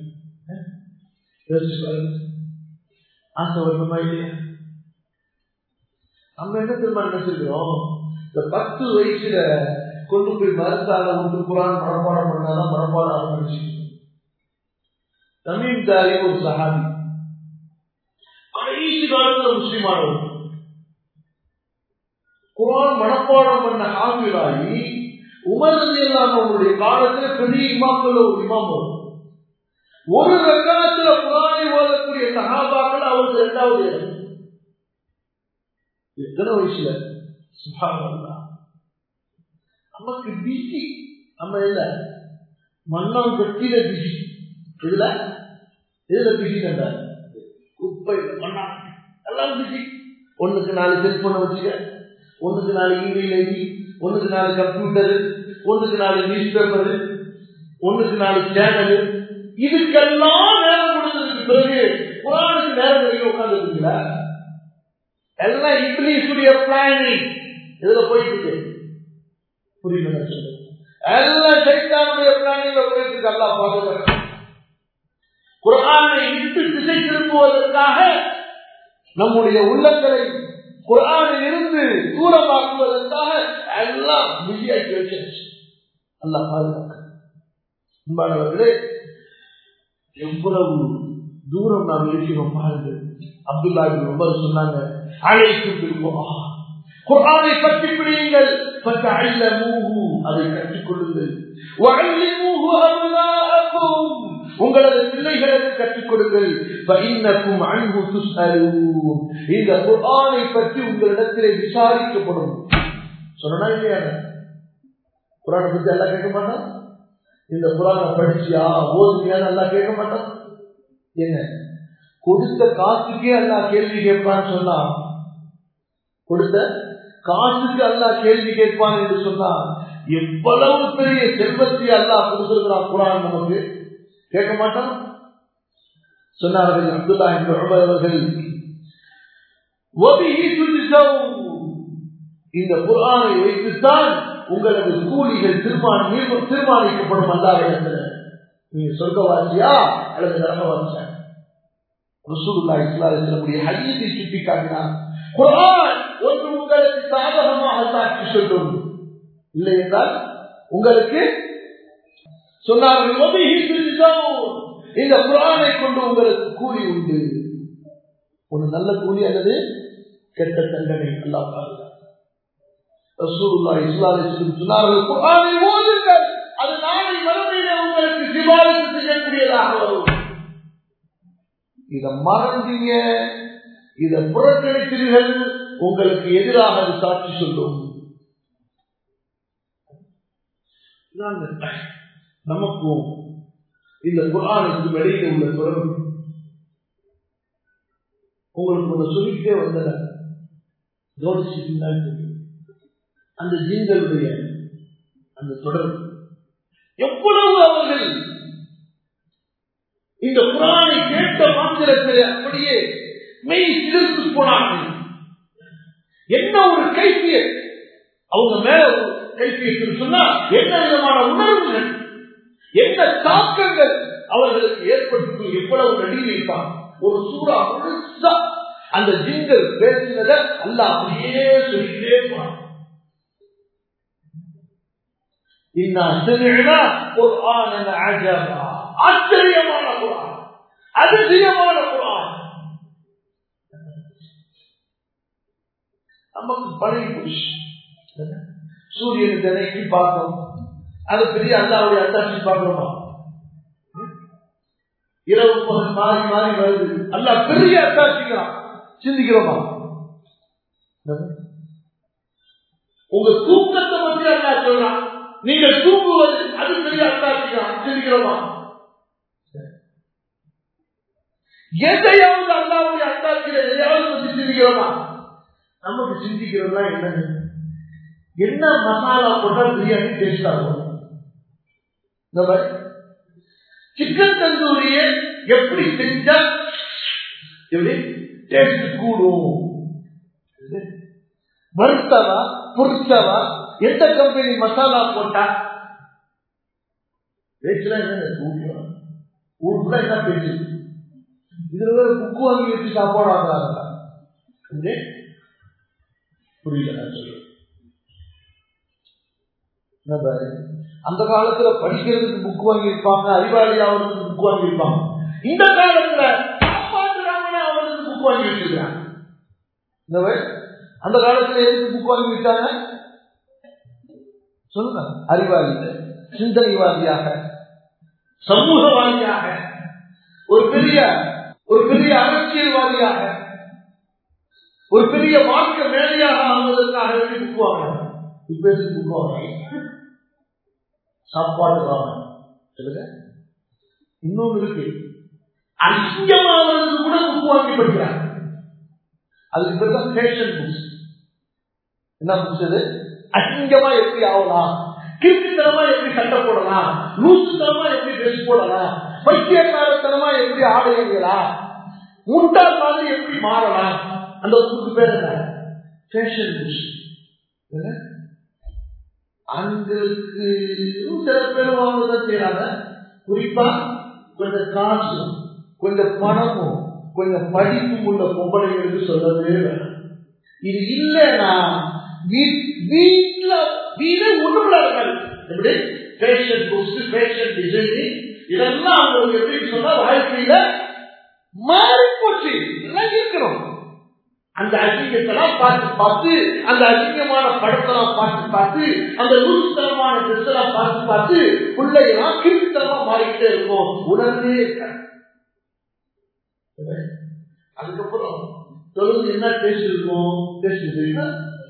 A: ஆசை வருமா இல்லையா நம்ம என்ன தெரியுமா நினைச்சிருக்கிறோம் இந்த பத்து வயசுல கொண்டு போய் மருந்தால ஒன்று குரான் மனப்பாடம் பண்ணாதான் மனப்பாடம் ஆரம்பிச்சு தமீம் தாரி ஒரு சஹாபி கடைசி காலத்துல முஸ்லிமானவர் குரான் மனப்பாடம் பண்ண ஆவிராகி உமரது அவங்களுடைய காலத்துல பெரிய இமாக்கள் ஒரு இமாம் வரும் ஒரு ரகத்துல குரானை ஓதக்கூடிய சகாபாக்கள் அவருக்கு இரண்டாவது இடம் எத்தனை வயசுல சுபாவா நமக்கு பிசி நம்ம இல்ல மண்ணம் கட்டில பிசி இதுல இதுல பிசி கண்ட குப்பை மண்ணா எல்லாம் பிசி ஒண்ணுக்கு நாலு செல்போனை வச்சுக்க ஒண்ணுக்கு நாலு இமெயில் ஐடி ஒண்ணுக்கு நாலு கம்ப்யூட்டரு ஒண்ணுக்கு நாலு நியூஸ் பேப்பரு ஒண்ணுக்கு நாலு சேனலு இதுக்கெல்லாம் நேரம் கொடுத்ததுக்கு பிறகு குரானுக்கு நேரம் வரைக்கும் உட்காந்துருக்கீங்களா எல்லாம் இங்கிலீஷுடைய பிளானிங் இதுல போயிட்டு இருக்கு புரியுது எல்லாம் சைத்தானுடைய பிளானிங்ல போயிட்டு இருக்கு அல்லா பாதுகாக்க குரானை விட்டு திசை திருப்புவதற்காக நம்முடைய உள்ளங்களை குரானில் இருந்து தூரமாக்குவதற்காக எல்லாம் பிஸியாக்கி வச்சிருச்சு அல்லா பாதுகாக்க அன்பானவர்களே எவ்வளவு தூரம் நாம் இருக்கிறோம் பாருங்கள் அப்துல்லா உமர் சொன்னாங்க அழைக்கும் குரானை பற்றி பிடியுங்கள் அதை கற்றுக் கொள்ளுங்கள் உங்களது பிள்ளைகளுக்கு கற்றுக் கொடுங்கள் இந்த குரானை பற்றி உங்களிடத்திலே விசாரிக்கப்படும் சொன்னா இல்லையா குரானை பத்தி எல்லாம் கேட்க மாட்டான் இந்த குரானை படிச்சியா ஓதுனியா நல்லா கேட்க மாட்டான் என்ன கொடுத்த காசுக்கே அல்லா கேள்வி கேட்பான்னு சொன்னா கொடுத்த காசுக்கு அல்லா கேள்வி கேட்பான் என்று சொன்னா எவ்வளவு பெரிய செல்வத்தை அல்லா கொடுத்திருக்கிறான் குரான் நமக்கு கேட்க மாட்டான் சொன்னார்கள் அப்துல்லா என்று அவர்கள் இந்த குரானை வைத்துத்தான் உங்களது கூலிகள் தீர்மானம் தீர்மானிக்கப்படும் அல்லாவிடத்துல நீங்க சொர்க்கவாசியா அல்லது நரகவாசியா ரசூலுல்லா இஸ்லாமுடைய ஹதீஸை சுட்டி காட்டினார் குரான் ஒன்று உங்களுக்கு சாதகமாக சாட்சி சொல்லும் இல்லை என்றால் உங்களுக்கு சொன்னார்கள் இந்த குரானை கொண்டு உங்களுக்கு கூலி உண்டு ஒரு நல்ல கூலி அல்லது கெட்ட தண்டனை அல்லா ரசூலுல்லா இஸ்லாமின் சொன்னார்கள் குரானை ஓதுங்கள் அது நாளை மறுமையில உங்களுக்கு சிபாரிசு செய்யக்கூடியதாக வரும் இதை மறந்தீங்க இதை புறக்கணித்தீர்கள் உங்களுக்கு எதிராக அது சாட்சி சொல்லும் நமக்கும் இந்த குரானுக்கு வெளியில உள்ள தொடர்பு உங்களுக்கு ஒன்று சொல்லிக்கிட்டே வந்தன கவனிச்சுட்டீங்கன்னா அந்த ஜீன்களுடைய அந்த தொடர்பு எவ்வளவு அவர்கள் இந்த குரானை கேட்ட மாத்திரத்தில் அப்படியே மெய் சிலிர்த்து போனார்கள் என்ன ஒரு கைப்பிய அவங்க மேல ஒரு கைப்பியத்தில் சொன்னா என்ன விதமான உணர்வுகள் என்ன தாக்கங்கள் அவர்களுக்கு ஏற்பட்டு எவ்வளவு நடிகை ஒரு சூறா முழுசா அந்த ஜிங்கள் பேசினத அல்ல அப்படியே சொல்லிட்டே போனான் ஆச்சரியமான குரான் அதிசயமான குரான் நமக்கு பழகி போச்சு சூரியன் தினைக்கு பார்க்கணும் அது பெரிய அல்லாவுடைய அத்தாட்சி பார்க்கிறோமா இரவு பகல் மாறி மாறி வருது அல்ல பெரிய அத்தாட்சிக்கிறான் சிந்திக்கிறோமா உங்க தூக்கத்தை பற்றி அல்லா சொல்றான் நீங்கள் தூங்குவது அது பெரிய அத்தாட்சிக்கிறான் சிந்திக்கிறோமா எதையாவது அல்லாவுடைய அத்தாட்சியில எதையாவது பற்றி சிந்திக்கிறோமா நமக்கு சிந்திக்கிறோம்னா என்னன்னு என்ன மசாலா போட்டால் பிரியாணி டேஸ்ட் ஆகும் இந்த மாதிரி சிக்கன் தந்தூரிய எப்படி செஞ்சா எப்படி டேஸ்ட் கூடும் வறுத்தவா பொறுத்தவா எந்த கம்பெனி மசாலா போட்டா பேச்சுலாம் என்ன ஊருக்குள்ள என்ன பேச்சு இதுல வேற புக்கு வாங்கி வச்சு சாப்பாடு ஆகிறாங்க புரியல நான் சொல்றேன் அந்த காலத்துல படிக்கிறதுக்கு புக் வாங்கியிருப்பாங்க அறிவாளி அவருக்கு புக் வாங்கியிருப்பாங்க இந்த காலத்துல காப்பாற்றுறாங்கன்னு அவருக்கு புக் வாங்கி வச்சிருக்காங்க அந்த காலத்துல எதுக்கு புக் வாங்கி வச்சாங்க சொல்லுங்க அறிவாளி சிந்தனைவாதியாக சமூகவாதியாக ஒரு பெரிய ஒரு பெரிய அரசியல்வாதியாக ஒரு பெரிய மார்க்க மேலையாக ஆகுவதற்காக வேண்டி புக் வாங்கினாங்க இப்ப எதுக்கு புக் வாங்க சாப்பாடு வாங்க சொல்லுங்க இன்னொன்று இருக்கு அசிங்கமானது கூட புக் வாங்கி படிக்கிறாங்க அதுக்கு பேர் தான் ஃபேஷன் புக்ஸ் என்ன புக்ஸ் அது அசிங்கமா எப்படி ஆகலாம் கீர்த்தித்தனமா எப்படி சண்டை போடலாம் லூசுத்தனமா எப்படி ட்ரெஸ் போடலாம் பைத்தியக்காரத்தனமா எப்படி ஆடை அணியலாம் முட்டாள் மாதிரி எப்படி மாறலாம் அந்த புக்கு பேர் என்ன ஃபேஷன் புக்ஸ் ஆண்களுக்கு சில பேர் வாங்கதான் செய்யறாங்க குறிப்பா கொஞ்சம் காசும் கொஞ்சம் பணமும் கொஞ்சம் படிப்பும் உள்ள பொம்பளைங்களுக்கு சொல்லவே வேணும் இது இல்லைன்னா வீட்டுல வீடு ஒண்ணுமில்லார்கள் எப்படி ஃபேஷன் புக்ஸ் ஃபேஷன் டிசைனிங் இதெல்லாம் அவங்களுக்கு எப்படி சொன்னா வாழ்க்கையில மாறி போச்சு எல்லாம் இருக்கிறோம் அந்த அசிங்கத்தெல்லாம் பார்த்து பார்த்து அந்த அசிங்கமான படத்தெல்லாம் பார்த்து பார்த்து அந்த லூசுத்தனமான ட்ரெஸ் எல்லாம் பார்த்து பார்த்து பிள்ளைகளாம் கிருத்தனமா மாறிக்கிட்டே இருக்கும் உணர்ந்தே இருக்க அதுக்கப்புறம் தொழுது என்ன டேஸ்ட் இருக்கும் டேஸ்ட் தெரியுமா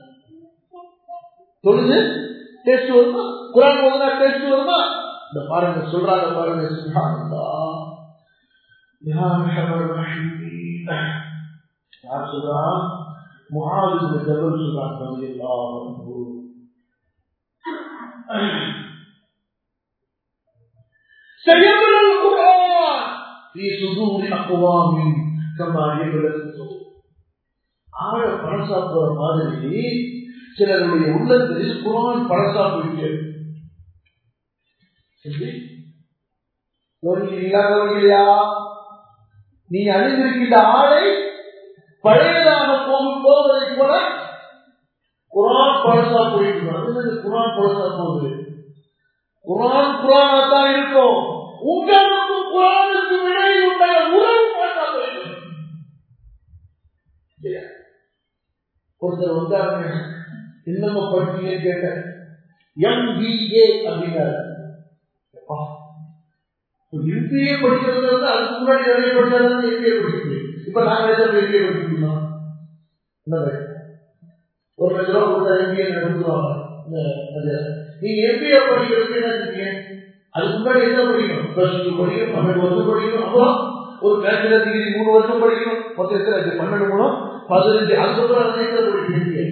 A: தொழுது டேஸ்ட் வருமா குரான் போதுனா டேஸ்ட் வருமா இந்த பாருங்க சொல்றாங்க பாருங்க சுகானந்தா யார் சொல்றா முகாது ஜபல் சொல்றாங்க سيبلى القرآن في صدور أقوام كما يبلى الصدور ஆழ பணம் சாப்பிடுற மாதிரி சிலருடைய உள்ளங்களில் குரான் பழசா போயிட்டு கவனிக்கிறீங்களா கவனிக்கலையா நீ அணிந்திருக்கின்ற ஆடை பழையதாக போகும் போவதை போல குரான் பழசா போயிட்டு அது குரான் பழசா போகுது குரான் குரானா தான் இருக்கும் உங்களுக்கும் குரானுக்கு இடையில் உள்ள உறவு பழசா போயிட்டு ஒருத்தர் வந்தாருங்க என்னமோ படிச்சீங்கன்னு கேட்டேன் எம்பிஏ அப்படின்னாரு எம்பிஏ படிக்கிறது வந்து அதுக்கு முன்னாடி நிறைய படிச்சாலும் எம்பிஏ படிக்க இப்ப நாங்க எதாவது எம்பிஏ படிக்கணும் ஒரு லட்ச ரூபா கொடுத்தா எம்பிஏ நடந்துருவாங்க நீங்க எம்பிஏ படிக்கிறதுக்கு என்ன செஞ்சீங்க அதுக்கு முன்னாடி என்ன படிக்கணும் பிளஸ் டூ படிக்கணும் பன்னெண்டு வருஷம் படிக்கணும் அப்புறம் ஒரு பேச்சுலர் டிகிரி மூணு வருஷம் படிக்கணும் மொத்தம் எத்தனை பன்னெண்டு மூலம் பதினஞ்சு அதுக்கப்புறம் அதை எத்தனை படிக்கிறீங்க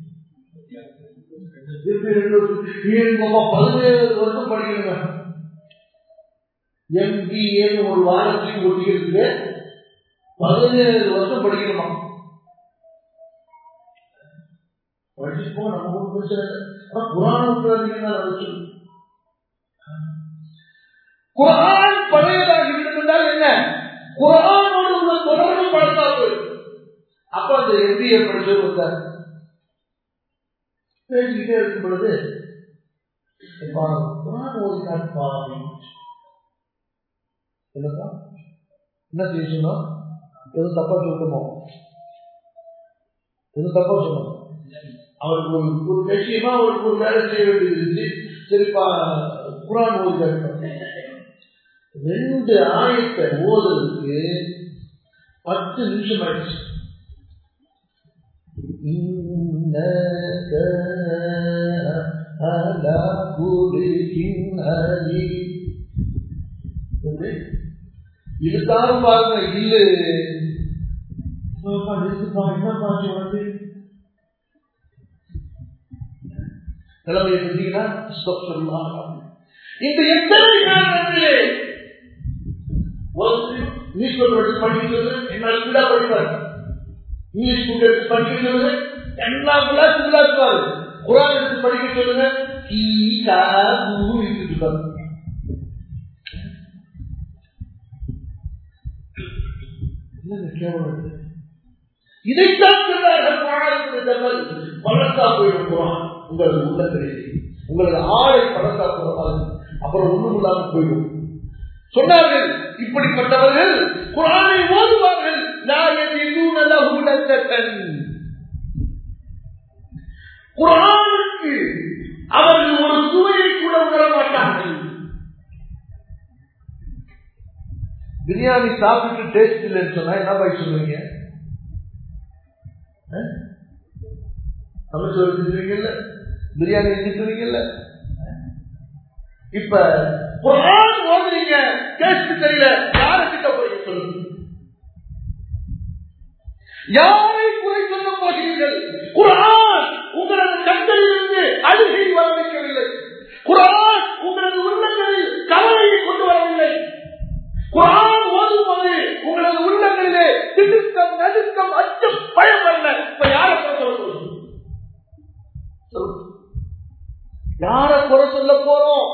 A: பதினேழு வருஷம் படிக்கணுங்க எம்பிஏன்னு ஒரு வாரத்துக்கு ஒட்டிக்கிறதுக்கு பதினேழு வருஷம் படிக்கணுமா படிச்சுப்போ நம்ம ஒன்றும் பிரச்சனை இல்லை ஆனா குரான் விட்டுறாதீங்கன்னா வச்சு குரான் பழையதாக இருந்தால் என்ன குரானோடு உள்ள தொடர்பு பழத்தா போயிடும் அப்ப அந்த எம்பிஏ படிச்சவர் வந்தார் பேசிக்கிட்டே இருக்கும் பொழுது குரான் ஓதி காட்டுப்பா என்னப்பா என்ன செய்ய சொன்னோம் எதுவும் தப்பா சொல்லணுமோ எதுவும் தப்பா சொன்னோம் அவருக்கு ஒரு ஒரு விஷயமா அவருக்கு ஒரு வேலை செய்ய வேண்டியது இருந்துச்சு சரிப்பா குரான் ஓதி காட்டுப்பா ரெண்டு ஆயத்தை ஓதுறதுக்கு பத்து நிமிஷம் ஆயிடுச்சு إنك على خلق عليم இதுதான் பாருங்க இல்ல நிலைமையை பார்த்தீங்கன்னா இந்த எத்தனை காரணத்திலே நியூஸ் பேப்பர் எடுத்து படிக்கிறது என்ன ஸ்பீடா படிப்பாரு இங்கிலீஷ் புக் எடுத்து படிக்க சொல்லுங்க எல்லா கிளாஸ் இல்லாதுவாரு குரான் எடுத்து படிக்க சொல்லுங்க இதைத்தான் சொன்னார்கள் பழத்தா போயிடும் குரான் உங்களது உள்ளங்களிலே உங்களது ஆடை பழத்தா போறாங்க அப்புறம் ஒண்ணும் இல்லாமல் போயிடும் சொன்னார்கள் இப்படிப்பட்டவர்கள் குரானை ஓதுவார்கள் குரானுக்கு அவர்கள் ஒரு சுவையை கூட உணர மாட்டார்கள் பிரியாணி சாப்பிட்டு டேஸ்ட் இல்லைன்னு சொன்னா என்ன பாய் சொல்லுவீங்க சமைச்சு வச்சுருவீங்கல்ல பிரியாணி செஞ்சுருவீங்கல்ல இப்ப குரான் ஓதுறீங்க டேஸ்ட் தெரியல யார கிட்ட போய் சொல்லுங்க யாரை குறை சொல்ல போகிறீர்கள் குரான் உங்களது கண்களிலிருந்து அழுகை வர வைக்கவில்லை குரான் உங்களது உள்ளங்களில் கவலையை கொண்டு வரவில்லை குரான் ஓதும்போது உங்களது உள்ளங்களிலே திடுக்கம் நடுக்கம் அச்சம் பயம் வரல இப்ப யார குறை சொல்ல யார குறை சொல்ல போறோம்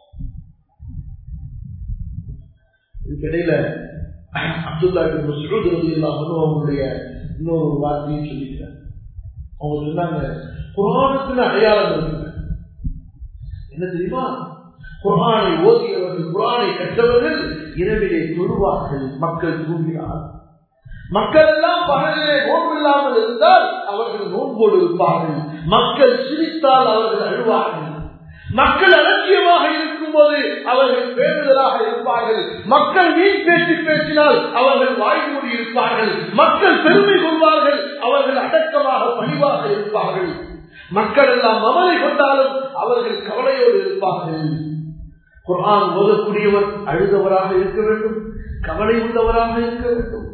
A: இதுக்கிடையில அப்துல்லா மசூத் ரலியல்லாஹு அவங்களுடைய இன்னொரு வார்த்தையை சொல்லிக்கிறார் அவங்க சொன்னாங்க குரானுக்குன்னு அடையாளம் இருக்குங்க என்ன தெரியுமா குரானை ஓதியவர்கள் குரானை கற்றவர்கள் இரவிலே தொழுவார்கள் மக்கள் தூங்கினார் மக்கள் எல்லாம் பகலிலே நோன்பு இல்லாமல் இருந்தால் அவர்கள் நோன்போடு இருப்பார்கள் மக்கள் சிரித்தால் அவர்கள் அழுவார்கள் மக்கள் அலட்சியமாக இருக்கும் போது அவர்கள் பேருதலாக இருப்பார்கள் மக்கள் வீண் பேச்சு பேசினால் அவர்கள் வாய்மூடி இருப்பார்கள் மக்கள் பெருமை கொள்வார்கள் அவர்கள் அடக்கமாக பணிவாக இருப்பார்கள் மக்கள் எல்லாம் மமதை கொண்டாலும் அவர்கள் கவலையோடு இருப்பார்கள் குரான் ஓதக்கூடியவர் அழுதவராக இருக்க வேண்டும் கவலை உள்ளவராக இருக்க வேண்டும்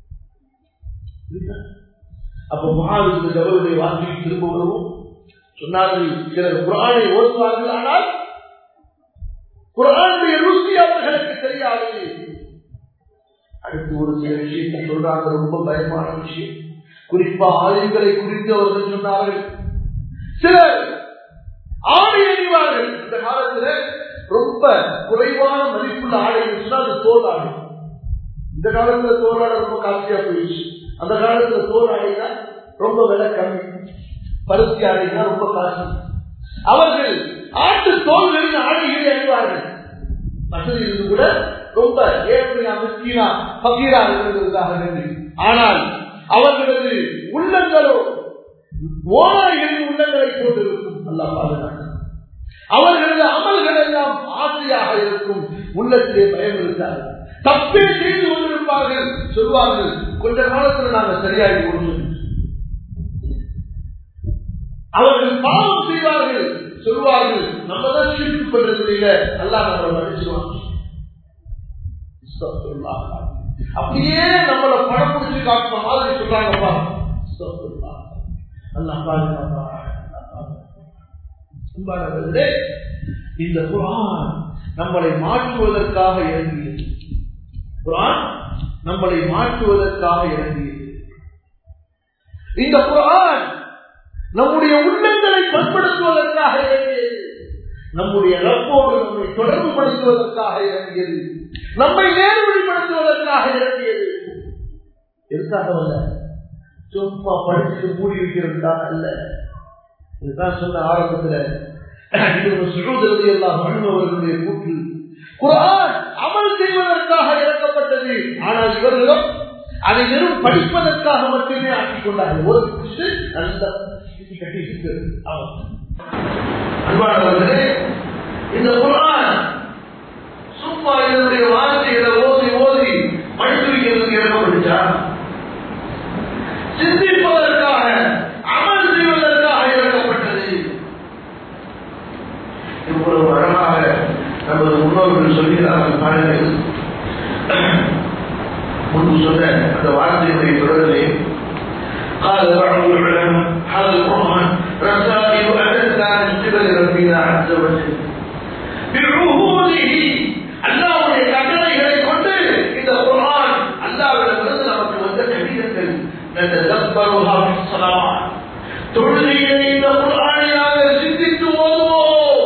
A: அப்ப மகாவிஷ்ணு ஜவருடைய வார்த்தையை திரும்ப வருவோம் சொன்னார்கள் சிலர் குரானை ஓதுவார்கள் ஆனால் குரானுடைய ருசி அவர்களுக்கு தெரியாது அடுத்து ஒரு சில விஷயத்தை சொல்றாங்க ரொம்ப பயமான விஷயம் குறிப்பா ஆயுதங்களை குறித்து அவர்கள் சொன்னார்கள் சிலர் ஆடை அணிவார்கள் இந்த காலத்துல ரொம்ப குறைவான மதிப்புள்ள ஆடை இருந்துச்சுன்னா அது தோல் ஆடை இந்த காலத்துல தோல் ஆடை ரொம்ப காஸ்ட்லியா போயிடுச்சு அந்த காலத்துல தோல் ஆடைனா ரொம்ப விலை கம்மி பருத்தி ஆடைனா ரொம்ப காஸ்ட்லி அவர்கள் ஆட்டு தோல்களின் ஆடைகளை அணிவார்கள் வசதி இருந்து கூட ரொம்ப ஏழ்மையா முக்கியமா பகீரா இருந்ததற்காக வேண்டி ஆனால் அவர்களது உள்ளங்களோ ஓனாய்களின் உள்ளங்களை கொண்டிருக்கும் அல்லா பாதுகாக்க அவர்களது அமல்கள் எல்லாம் ஆசையாக இருக்கும் உள்ளத்திலே பயம் இருக்காது தப்பே செய்து கொண்டிருப்பார்கள் சொல்வார்கள் கொஞ்ச காலத்தில் நாங்கள் சரியாகி கொண்டு அவர்கள் பாவம் செய்வார்கள் சொல்வார்கள் நம்ம தான் ஷிர்க் பண்றது இல்ல அல்லாஹ் நம்மளை மன்னிச்சிருவாங்க அப்படியே நம்மளை படம் பிடிச்சு காட்டுற மாதிரி சொல்றாங்கப்பா அல்லாஹ் பாதுகாப்பா அன்பானவர்களே, இந்த குரான் நம்மளை மாற்றுவதற்காக இறங்கியது குரான் நம்மளை மாற்றுவதற்காக இறங்கியது இந்த குரான் நம்முடைய உள்ளங்களை பண்படுத்துவதற்காக இறங்கியது நம்முடைய ரப்போடு நம்மை தொடர்பு படுத்துவதற்காக இறங்கியது நம்மை நேர்வழிப்படுத்துவதற்காக இறங்கியது எதுக்காக அல்ல சும்மா படிச்சுட்டு மூடி வைக்கிறதுக்காக அல்ல இதுதான் சொன்ன ஆரம்பத்துல சுழுதல் எல்லாம் மண்ணுவர்களுடைய கூற்று குரான் அமல் செய்வதற்காக இறக்கப்பட்டது ஆனால் இவர்களும் அதை வெறும் படிப்பதற்காக மட்டுமே ஆக்கிக் கொண்டார்கள் ஒரு குடிச்சு நல்ல கட்டி இருக்கிறது அன்பானவர்களே இந்த குரான் சும்மா இதனுடைய வார்த்தைகளை ஓதி ஓதி படித்து வைக்கிறதுக்கு இறக்கப்பட்டுச்சா சிந்திப்பதற்காக அமல் செய்வதற்காக இறக்கப்பட்டது இவ்வளவு அழகாக நமது முன்னோர்கள் சொல்கிறார்கள் பாருங்கள் முன்பு சொன்ன அந்த வார்த்தையுடைய தொடரிலே قال بعض العلماء هذا القرآن رسائل أتتنا من قبل ربنا عز وجل بعهوده அல்லாவுடைய கட்டளைகளை கொண்டு இந்த குரான் அல்லாவிடமிருந்து நமக்கு வந்த கடிதங்கள் نتدبرها في الصلوات தொழுகையை இந்த குரானியாக சிந்தித்து ஓதுவோம்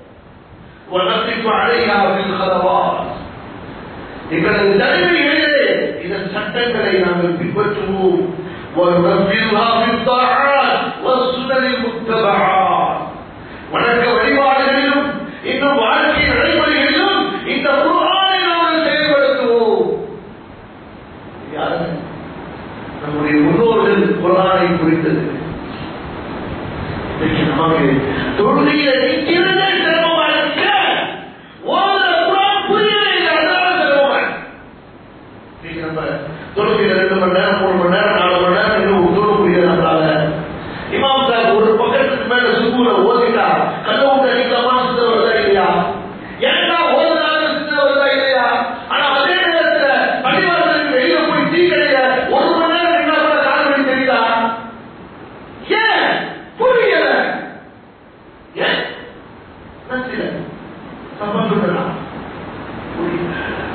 A: ونقف عليها في الخلوات எங்களது தலைமைகளிலே இதன் சட்டங்களை நாங்கள் பின்பற்றுவோம் وننفذها في الطاعات والسنن المتبعات வணக்க வழிபாடுகளிலும் இன்னும் வாழ்க்கை நடைமுறைகளிலும் இந்த குரானை நாங்கள் செயல்படுத்துவோம் யாரு நம்முடைய முன்னோர்கள் குரானை குறித்தது இன்றைக்கு நமக்கு தொழுகையில நிற்கிறதே சிரமமா இருக்க ஓதுற குரான் புரியவே இல்லை அதனால சிரமமா இருக்கு. இன்னைக்கு நம்ம தொழுகையில ரெண்டு மணி நேரம் மூணு மணி நேரம் நாலு மணி நேரம் இன்னும் தொழு புரியறதுனால இமாம் சார் ஒரு பக்கத்துக்கு மேல சுகுல ஓதிட்டா கண்ணு விட்டு அடிக்கலாமா சித்த வருதா இல்லையா ஏன்னா ஓதுனாலும் சித்த வருதா இல்லையா ஆனா அதே நேரத்துல பள்ளிவாசலுக்கு வெளியில போய் டீ கடையில ஒரு மணி நேரம் என்ன கூட கால் பண்ணி தெரியுதா ஏன் புரியல ஏன் நச்சில சம்பந்தப்படலாம் புரியல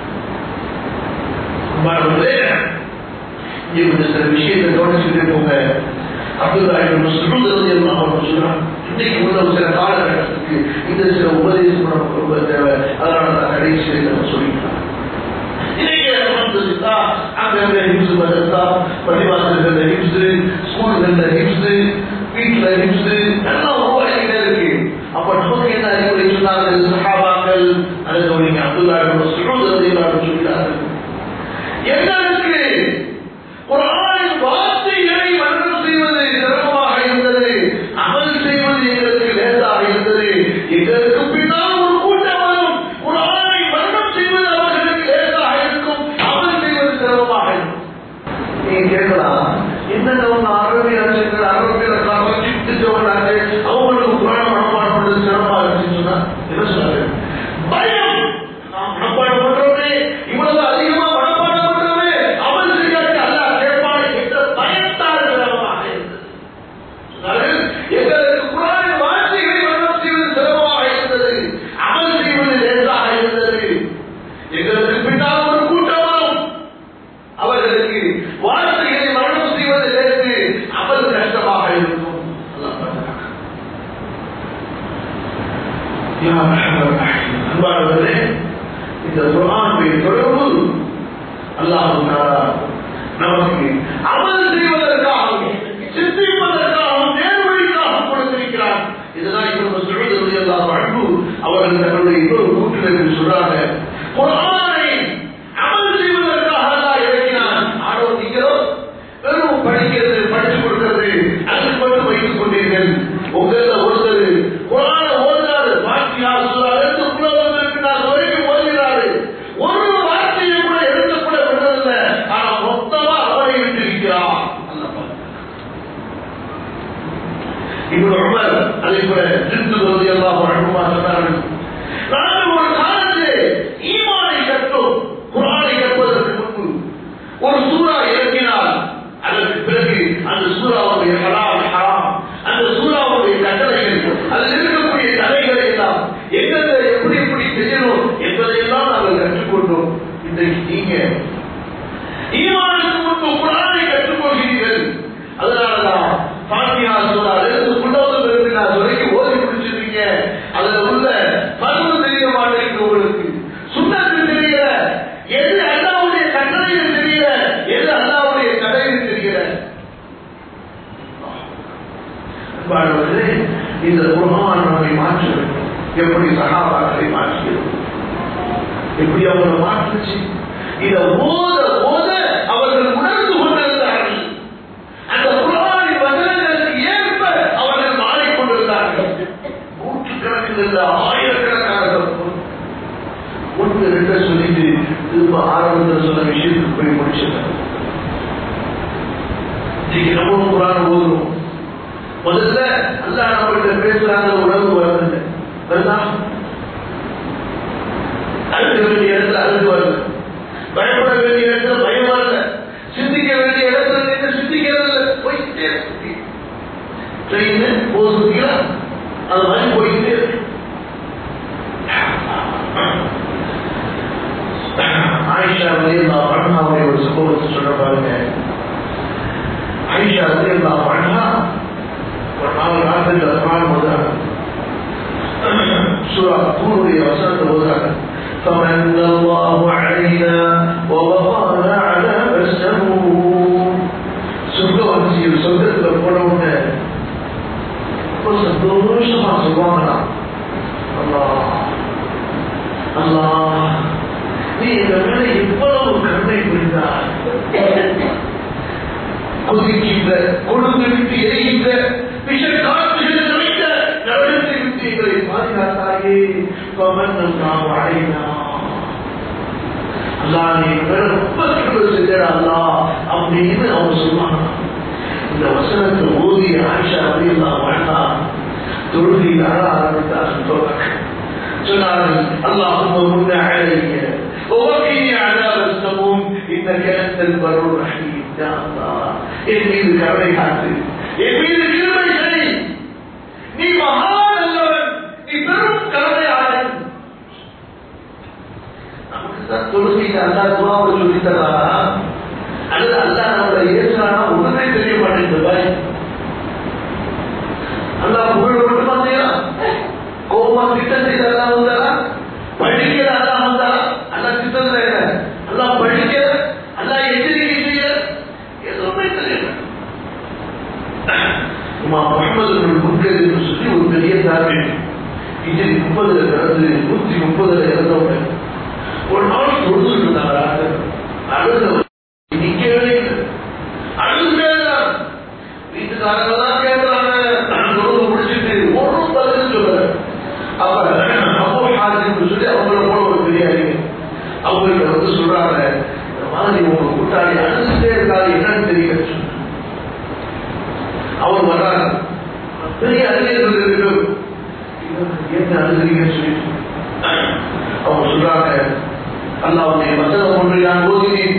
A: அன்பானவர்களே, இங்கே கொஞ்சம் சில விஷயத்தை கவனிச்சுட்டு போங்க அப்துல்லா இப்னு மஸ்ஊத் ரலியல்லாஹு அன்ஹு சொல்றாங்க இன்னைக்கு உள்ள சில காலகட்டத்துக்கு இந்த சில உபதேசம் நமக்கு ரொம்ப தேவை அதனால நான் கடைசியில் நம்ம சொல்லிக்கலாம் இன்னைக்கு அல்ஹம்துலில்லா அங்க அங்க ஹிப்ஸ் மதரசா பள்ளிவாசல்கள்ல ஹிப்ஸ் ஸ்கூல்கள்ல ஹிப்ஸ் வீட்டுல ஹிப்ஸ் எல்லாம் உருவாகிட்டே இருக்கு அப்ப நமக்கு என்ன அறிவுரை சொன்னார்கள் சஹாபாக்கள் அல்லது நீங்க அப்துல்லா இப்னு மஸ்ஊத் ரலியல்லாஹு அன்ஹு சொல்கிறார்கள் எங்களுக்கு குரானின் வார்த்தைகளை மன்றம் செய்வது சிரமமாக இருந்தது அமல் செய்வது எங்களுக்கு லேசாக இருந்தது எங்களுக்கு பின்னால் ஒரு கூட்டம் வரும் குரானை மன்றம் செய்வது அவர்களுக்கு லேசாக இருக்கும் அமல் செய்வது சிரமமாக இருக்கும் நீங்க கேட்கலாம் என்னங்க அவங்க அரபி அறிஞர்கள் அரபியில வச்சுட்டு அவங்களுக்கு குரான் மனப்பாடம் பண்றது சிரமமா இருந்துச்சுன்னு சொன்னா என்ன சொன்னாரு பயம் நாம் மனப்பாடம் பண்றோமே இவ்வளவு அல்லாஹ் நமக்கு அமல் செய்வதற்காகவும் சிந்திப்பதற்காகவும் நேர்வழிக்காகவும் கொடுத்திருக்கிறார் இதுதான் இப்போ சொல்வது எல்லாம் அன்பு அவர்கள் தன்னுடைய இன்னொரு கூட்டிலிருந்து சொல்றாங்க குரானை அமல் செய்வதற்காக தான் இறங்கினான் ஆரோக்கியோ வெறும் படிக்கிறது படிச்சு கொடுக்கிறது அது மட்டும் வைத்துக் கொண்டீர்கள் உங்கள ஒருத்தர் குரான ஓதுறாரு பாட்டியா சொல்றாரு புலவம் இருக்கிறார் வரைக்கும் ஓதுகிறாரு ஒரு வார்த்தையை கூட எடுத்து கூட விடுறதில்லை ஆனா மொத்தமா அவரை விட்டு இருக்கிறார் இப்படி உமர் அதே போல ஜிந்து ரதி அல்லாஹ் அனுமா சொன்னார்கள் நாங்கள் ஒரு காலத்திலே ஈமானை கற்றோம் குரானை கற்பதற்கு முன்பு ஒரு சூறா இறங்கினால் அதற்கு பிறகு அந்த சூறாவுடைய ஹலால் ஹராம் அந்த சூறாவுடைய கட்டளைகள் அதில் இருக்கக்கூடிய தடைகளை எல்லாம் எங்கெந்த எப்படி எப்படி செய்யணும் என்பதையெல்லாம் நாங்கள் கற்றுக்கொண்டோம் இன்றைக்கு நீங்க ஈமானுக்கு முன்பு குரானை கற்றுக்கொள்கிறீர்கள் அதனாலதான் பாட்டியா சொன்னார் இருந்து புள்ளவர்கள் இருந்து நான் வரைக்கும் ஓதி முடிச்சிருக்கீங்க அதுல உள்ள பருவ தெரிய மாட்டேங்குது உங்களுக்கு சுண்ணத்து தெரியல எது அல்லாவுடைய கட்டளையில் தெரியல எது அல்லாவுடைய கடையில் தெரியல அன்பானவர்களே, இந்த குர்ஆன் நம்மை மாற்ற வேண்டும் எப்படி சகாபாக்களை மாற்றியது எப்படி அவங்களை மாற்றுச்சு இத ஓத ஓத அவர்கள் உணர்ந்து கொண்டிருந்தார்கள் அந்த குரானின் வசனங்களுக்கு ஏற்ப அவர்கள் மாறிக்கொண்டிருந்தார்கள் நூற்றுக்கணக்கில் இல்ல ஆயிரக்கணக்கான ஒன்று ரெண்டு சொல்லிட்டு திரும்ப ஆரம்பத்தில் சொன்ன விஷயத்துக்கு போய் முடிச்சிருக்காங்க இன்னைக்கு நம்ம குரான் ஓதுறோம் முதல்ல அல்லா நம்மகிட்ட பேசுறாங்க உணர்வு வரதில்லை வருதா அழுக வேண்டிய இடத்துல அழுகு வருது பயப்பட வேண்டிய இடத்துல பயம் வரல சிந்திக்க வேண்டிய இடத்துல நின்று சிந்திக்கிறது இல்லை போயிட்டே இருக்கு ட்ரெயின் போகுதுங்களா அது மாதிரி போயிட்டே இருக்கு ஆயிஷா வலியல்லா பண்ணாவுடைய ஒரு சம்பவத்தை சொல்ல பாருங்க ஆயிஷா வலியல்லா பண்ணா ஒரு நாலு ராத்திரில குரான் ஓதுறாங்க சூரா தூருடைய வசனத்தை ஓதுறாங்க فمن الله علينا ووقانا عذاب السموم சொர்க்கவாசியில் சொர்க்கத்துல போன உடனே ரொம்ப சந்தோஷமா சொல்லுவாங்களாம் அல்லாஹ் அல்லாஹ் நீ எங்க மேல இவ்வளவு கருணை புரிந்தார் கொதிக்கின்ற கொழுந்து விட்டு எரிகின்ற விஷ காற்றுகள் நிறைந்த நரகத்தை விட்டு எங்களை பாதுகாத்தாயே பவன் நாம் அடையினா அல்லா நீ மேல ரொம்ப கிருபை செஞ்சடா அல்லா அப்படின்னு அவங்க சொல்லுவாங்க இந்த வசனத்தை ஓதி ஆயிஷா அப்படியெல்லாம் வேண்டாம் தொழுகையில் அழ ஆரம்பித்தார்கள் தோழர் சொன்னார்கள் அல்லாஹும் முன்ன அழைக்க ووقني عذاب السموم انك انت البر الرحيم يا الله என் மீது கருணை காத்து என் மீது கிருபை செய் நீ மகா நல்லவன் நீ பெரும் கருணையாளன் நமக்கு தான் தொழுகைக்கு அல்லா துவாவை சொல்லி தராரா அல்லது அல்லா நம்மளை ஏசுறானா ஒண்ணுமே தெரிய மாட்டேங்குது பாய் அல்லா புகழ் மட்டுமா செய்யலாம் கோபமா திட்டம் செய்த அல்லா வந்தாரா படிக்கிற அல்லா வந்தாரா அல்லா திட்டத்துல என்ன அல்லா படிக்கிற அல்லா எச்சரிக்கை செய்ய எதுவுமே தெரியல இமா முகமது முன்கர் என்று சொல்லி ஒரு பெரிய தார்மீக இது முப்பதுல பிறந்து நூத்தி முப்பதுல இறந்தவங்க ஒரு நாள் தொழுதுட்டு இருந்தாங்க அழுத நிக்கவே இல்லை அழுதுட்டே இருந்தாங்க வீட்டுக்காரங்க தான் கேட்கறாங்க தொழுது முடிச்சுட்டு ஒன்றும் பதில் சொல்லல அப்ப அப்போ ஹாஜின்னு சொல்லி அவங்கள போல ஒரு பெரிய அறிஞர் அவங்களுக்கு வந்து சொல்றாங்க இந்த மாதிரி உங்க கூட்டாளி அழுதுட்டே இருக்காரு என்னன்னு தெரியல அவர் வர்றாரு பெரிய அறிஞர்கள் இருக்கட்டும் என்ன அழுகிறீங்கன்னு சொல்லிட்டு அவங்க சொல்றாங்க அல்லாவுடைய வசனம் ஒன்று நான் ஓதினேன்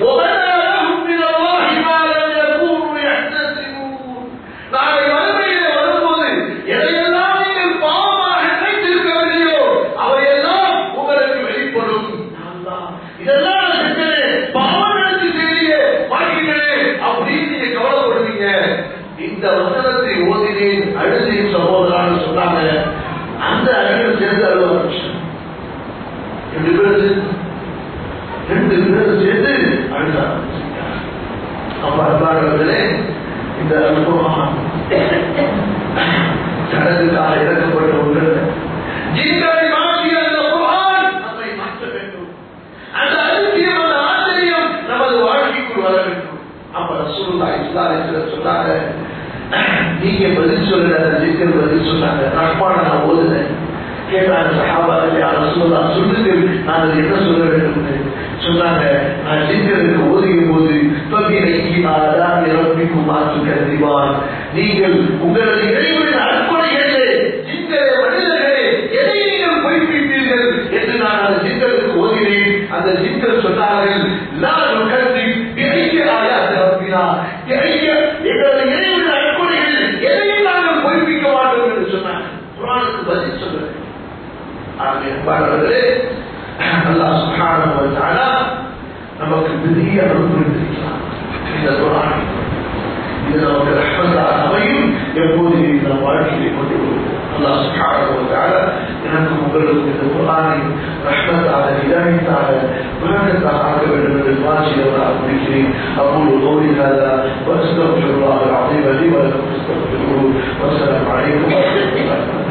A: நாளை வறுமையிலே வரும்போது எதையெல்லாம் நீங்கள் பாவமாக நினைத்திருக்கவில்லையோ அவையெல்லாம் உங்களுக்கு வெளிப்படும் இதெல்லாம் நான் செஞ்சேன் பாவம் நினைச்சு செய்தியே வாங்கிக்கிறேன் அப்படின்னு நீங்க கவலைப்படுவீங்க இந்த வசனத்தை ஓதினேன் அழுதின் சகோதரான்னு சொன்னாங்க அந்த அறிஞர் சேர்ந்து அழுவ ஆரம்பிச்சாங்க ரெண்டு பேரும் சேர்ந்து ரெண்டு பேரும் சேர்ந்து அழுத ஆரம்பிச்சிட்டார் அப்ப அன்பானவர்களே இந்த அனுபவம் கடலுக்காக இறக்கப்பட்ட ஒன்று ஜிங்களை மாற்றிய அந்த குர்ஆன் நம்மை மாற்ற வேண்டும் அந்த அதிசயம் அந்த ஆச்சரியம் நமது வாழ்க்கைக்குள் வர வேண்டும் அப்ப ரசூலுல்லாஹி ஸல்லல்லாஹு அலைஹி வஸல்லம் சொன்னாங்க நீங்க பதில் சொல்ற அந்த ஜிக்கர் பதில் சொன்னாங்க ரஹ்மான நான் ஓதுனேன் கேட்டாங்க சஹாபாக்கள் யார் ரசூலுல்லா சொல்லுங்க நான் அது என்ன சொல்ல வேண்டும் சொன்னாங்க நான் ஜிக்கருக்கு ஓதுகும் போது பகிரைக்கு ஆதான் இறப்பிக்கும் மாற்று கருதிவான் நீங்கள் உங்களது இறைவனின் அற்பனைகளே ஜிக்கரே மனிதர்களே எதை நீங்கள் பொய்ப்பித்தீர்கள் என்று நான் அந்த ஜிக்கருக்கு ஓதினேன் அந்த ஜிக்கர் சொன்னார்கள் நான் கருதி இறைக்கு ஆயாது ரப்பினா இறைக்க எங்களது இறைவனின் அற்பனைகள் எதையும் நாங்கள் பொய்ப்பிக்க மாட்டோம் என்று சொன்னாங்க குரானுக்கு பதில் சொல்லுங்கள் அன்பானவர்களே அல்லாஹ் சுப்ஹானஹு வ தஆலா நமக்கு பெரிய அருள் புரிந்திருக்கிறார் இந்த குர்ஆன் இது நமக்கு ரஹ்மத்தாக அமையும் எப்போது இது நம் வாழ்க்கையை கொண்டு வருவோம் அல்லாஹ் சுப்ஹானஹு வ தஆலா எனக்கும் உங்களுக்கும் இந்த குர்ஆனை ரஹ்மத்தாக ஹிதாயத்தாக பரக்கத்தாக ஆக்க வேண்டும் என்று வாசியவராக முடிக்கிறேன் أقول قولي هذا وأستغفر الله العظيم لي ولكم استغفروه والسلام عليكم ورحمة الله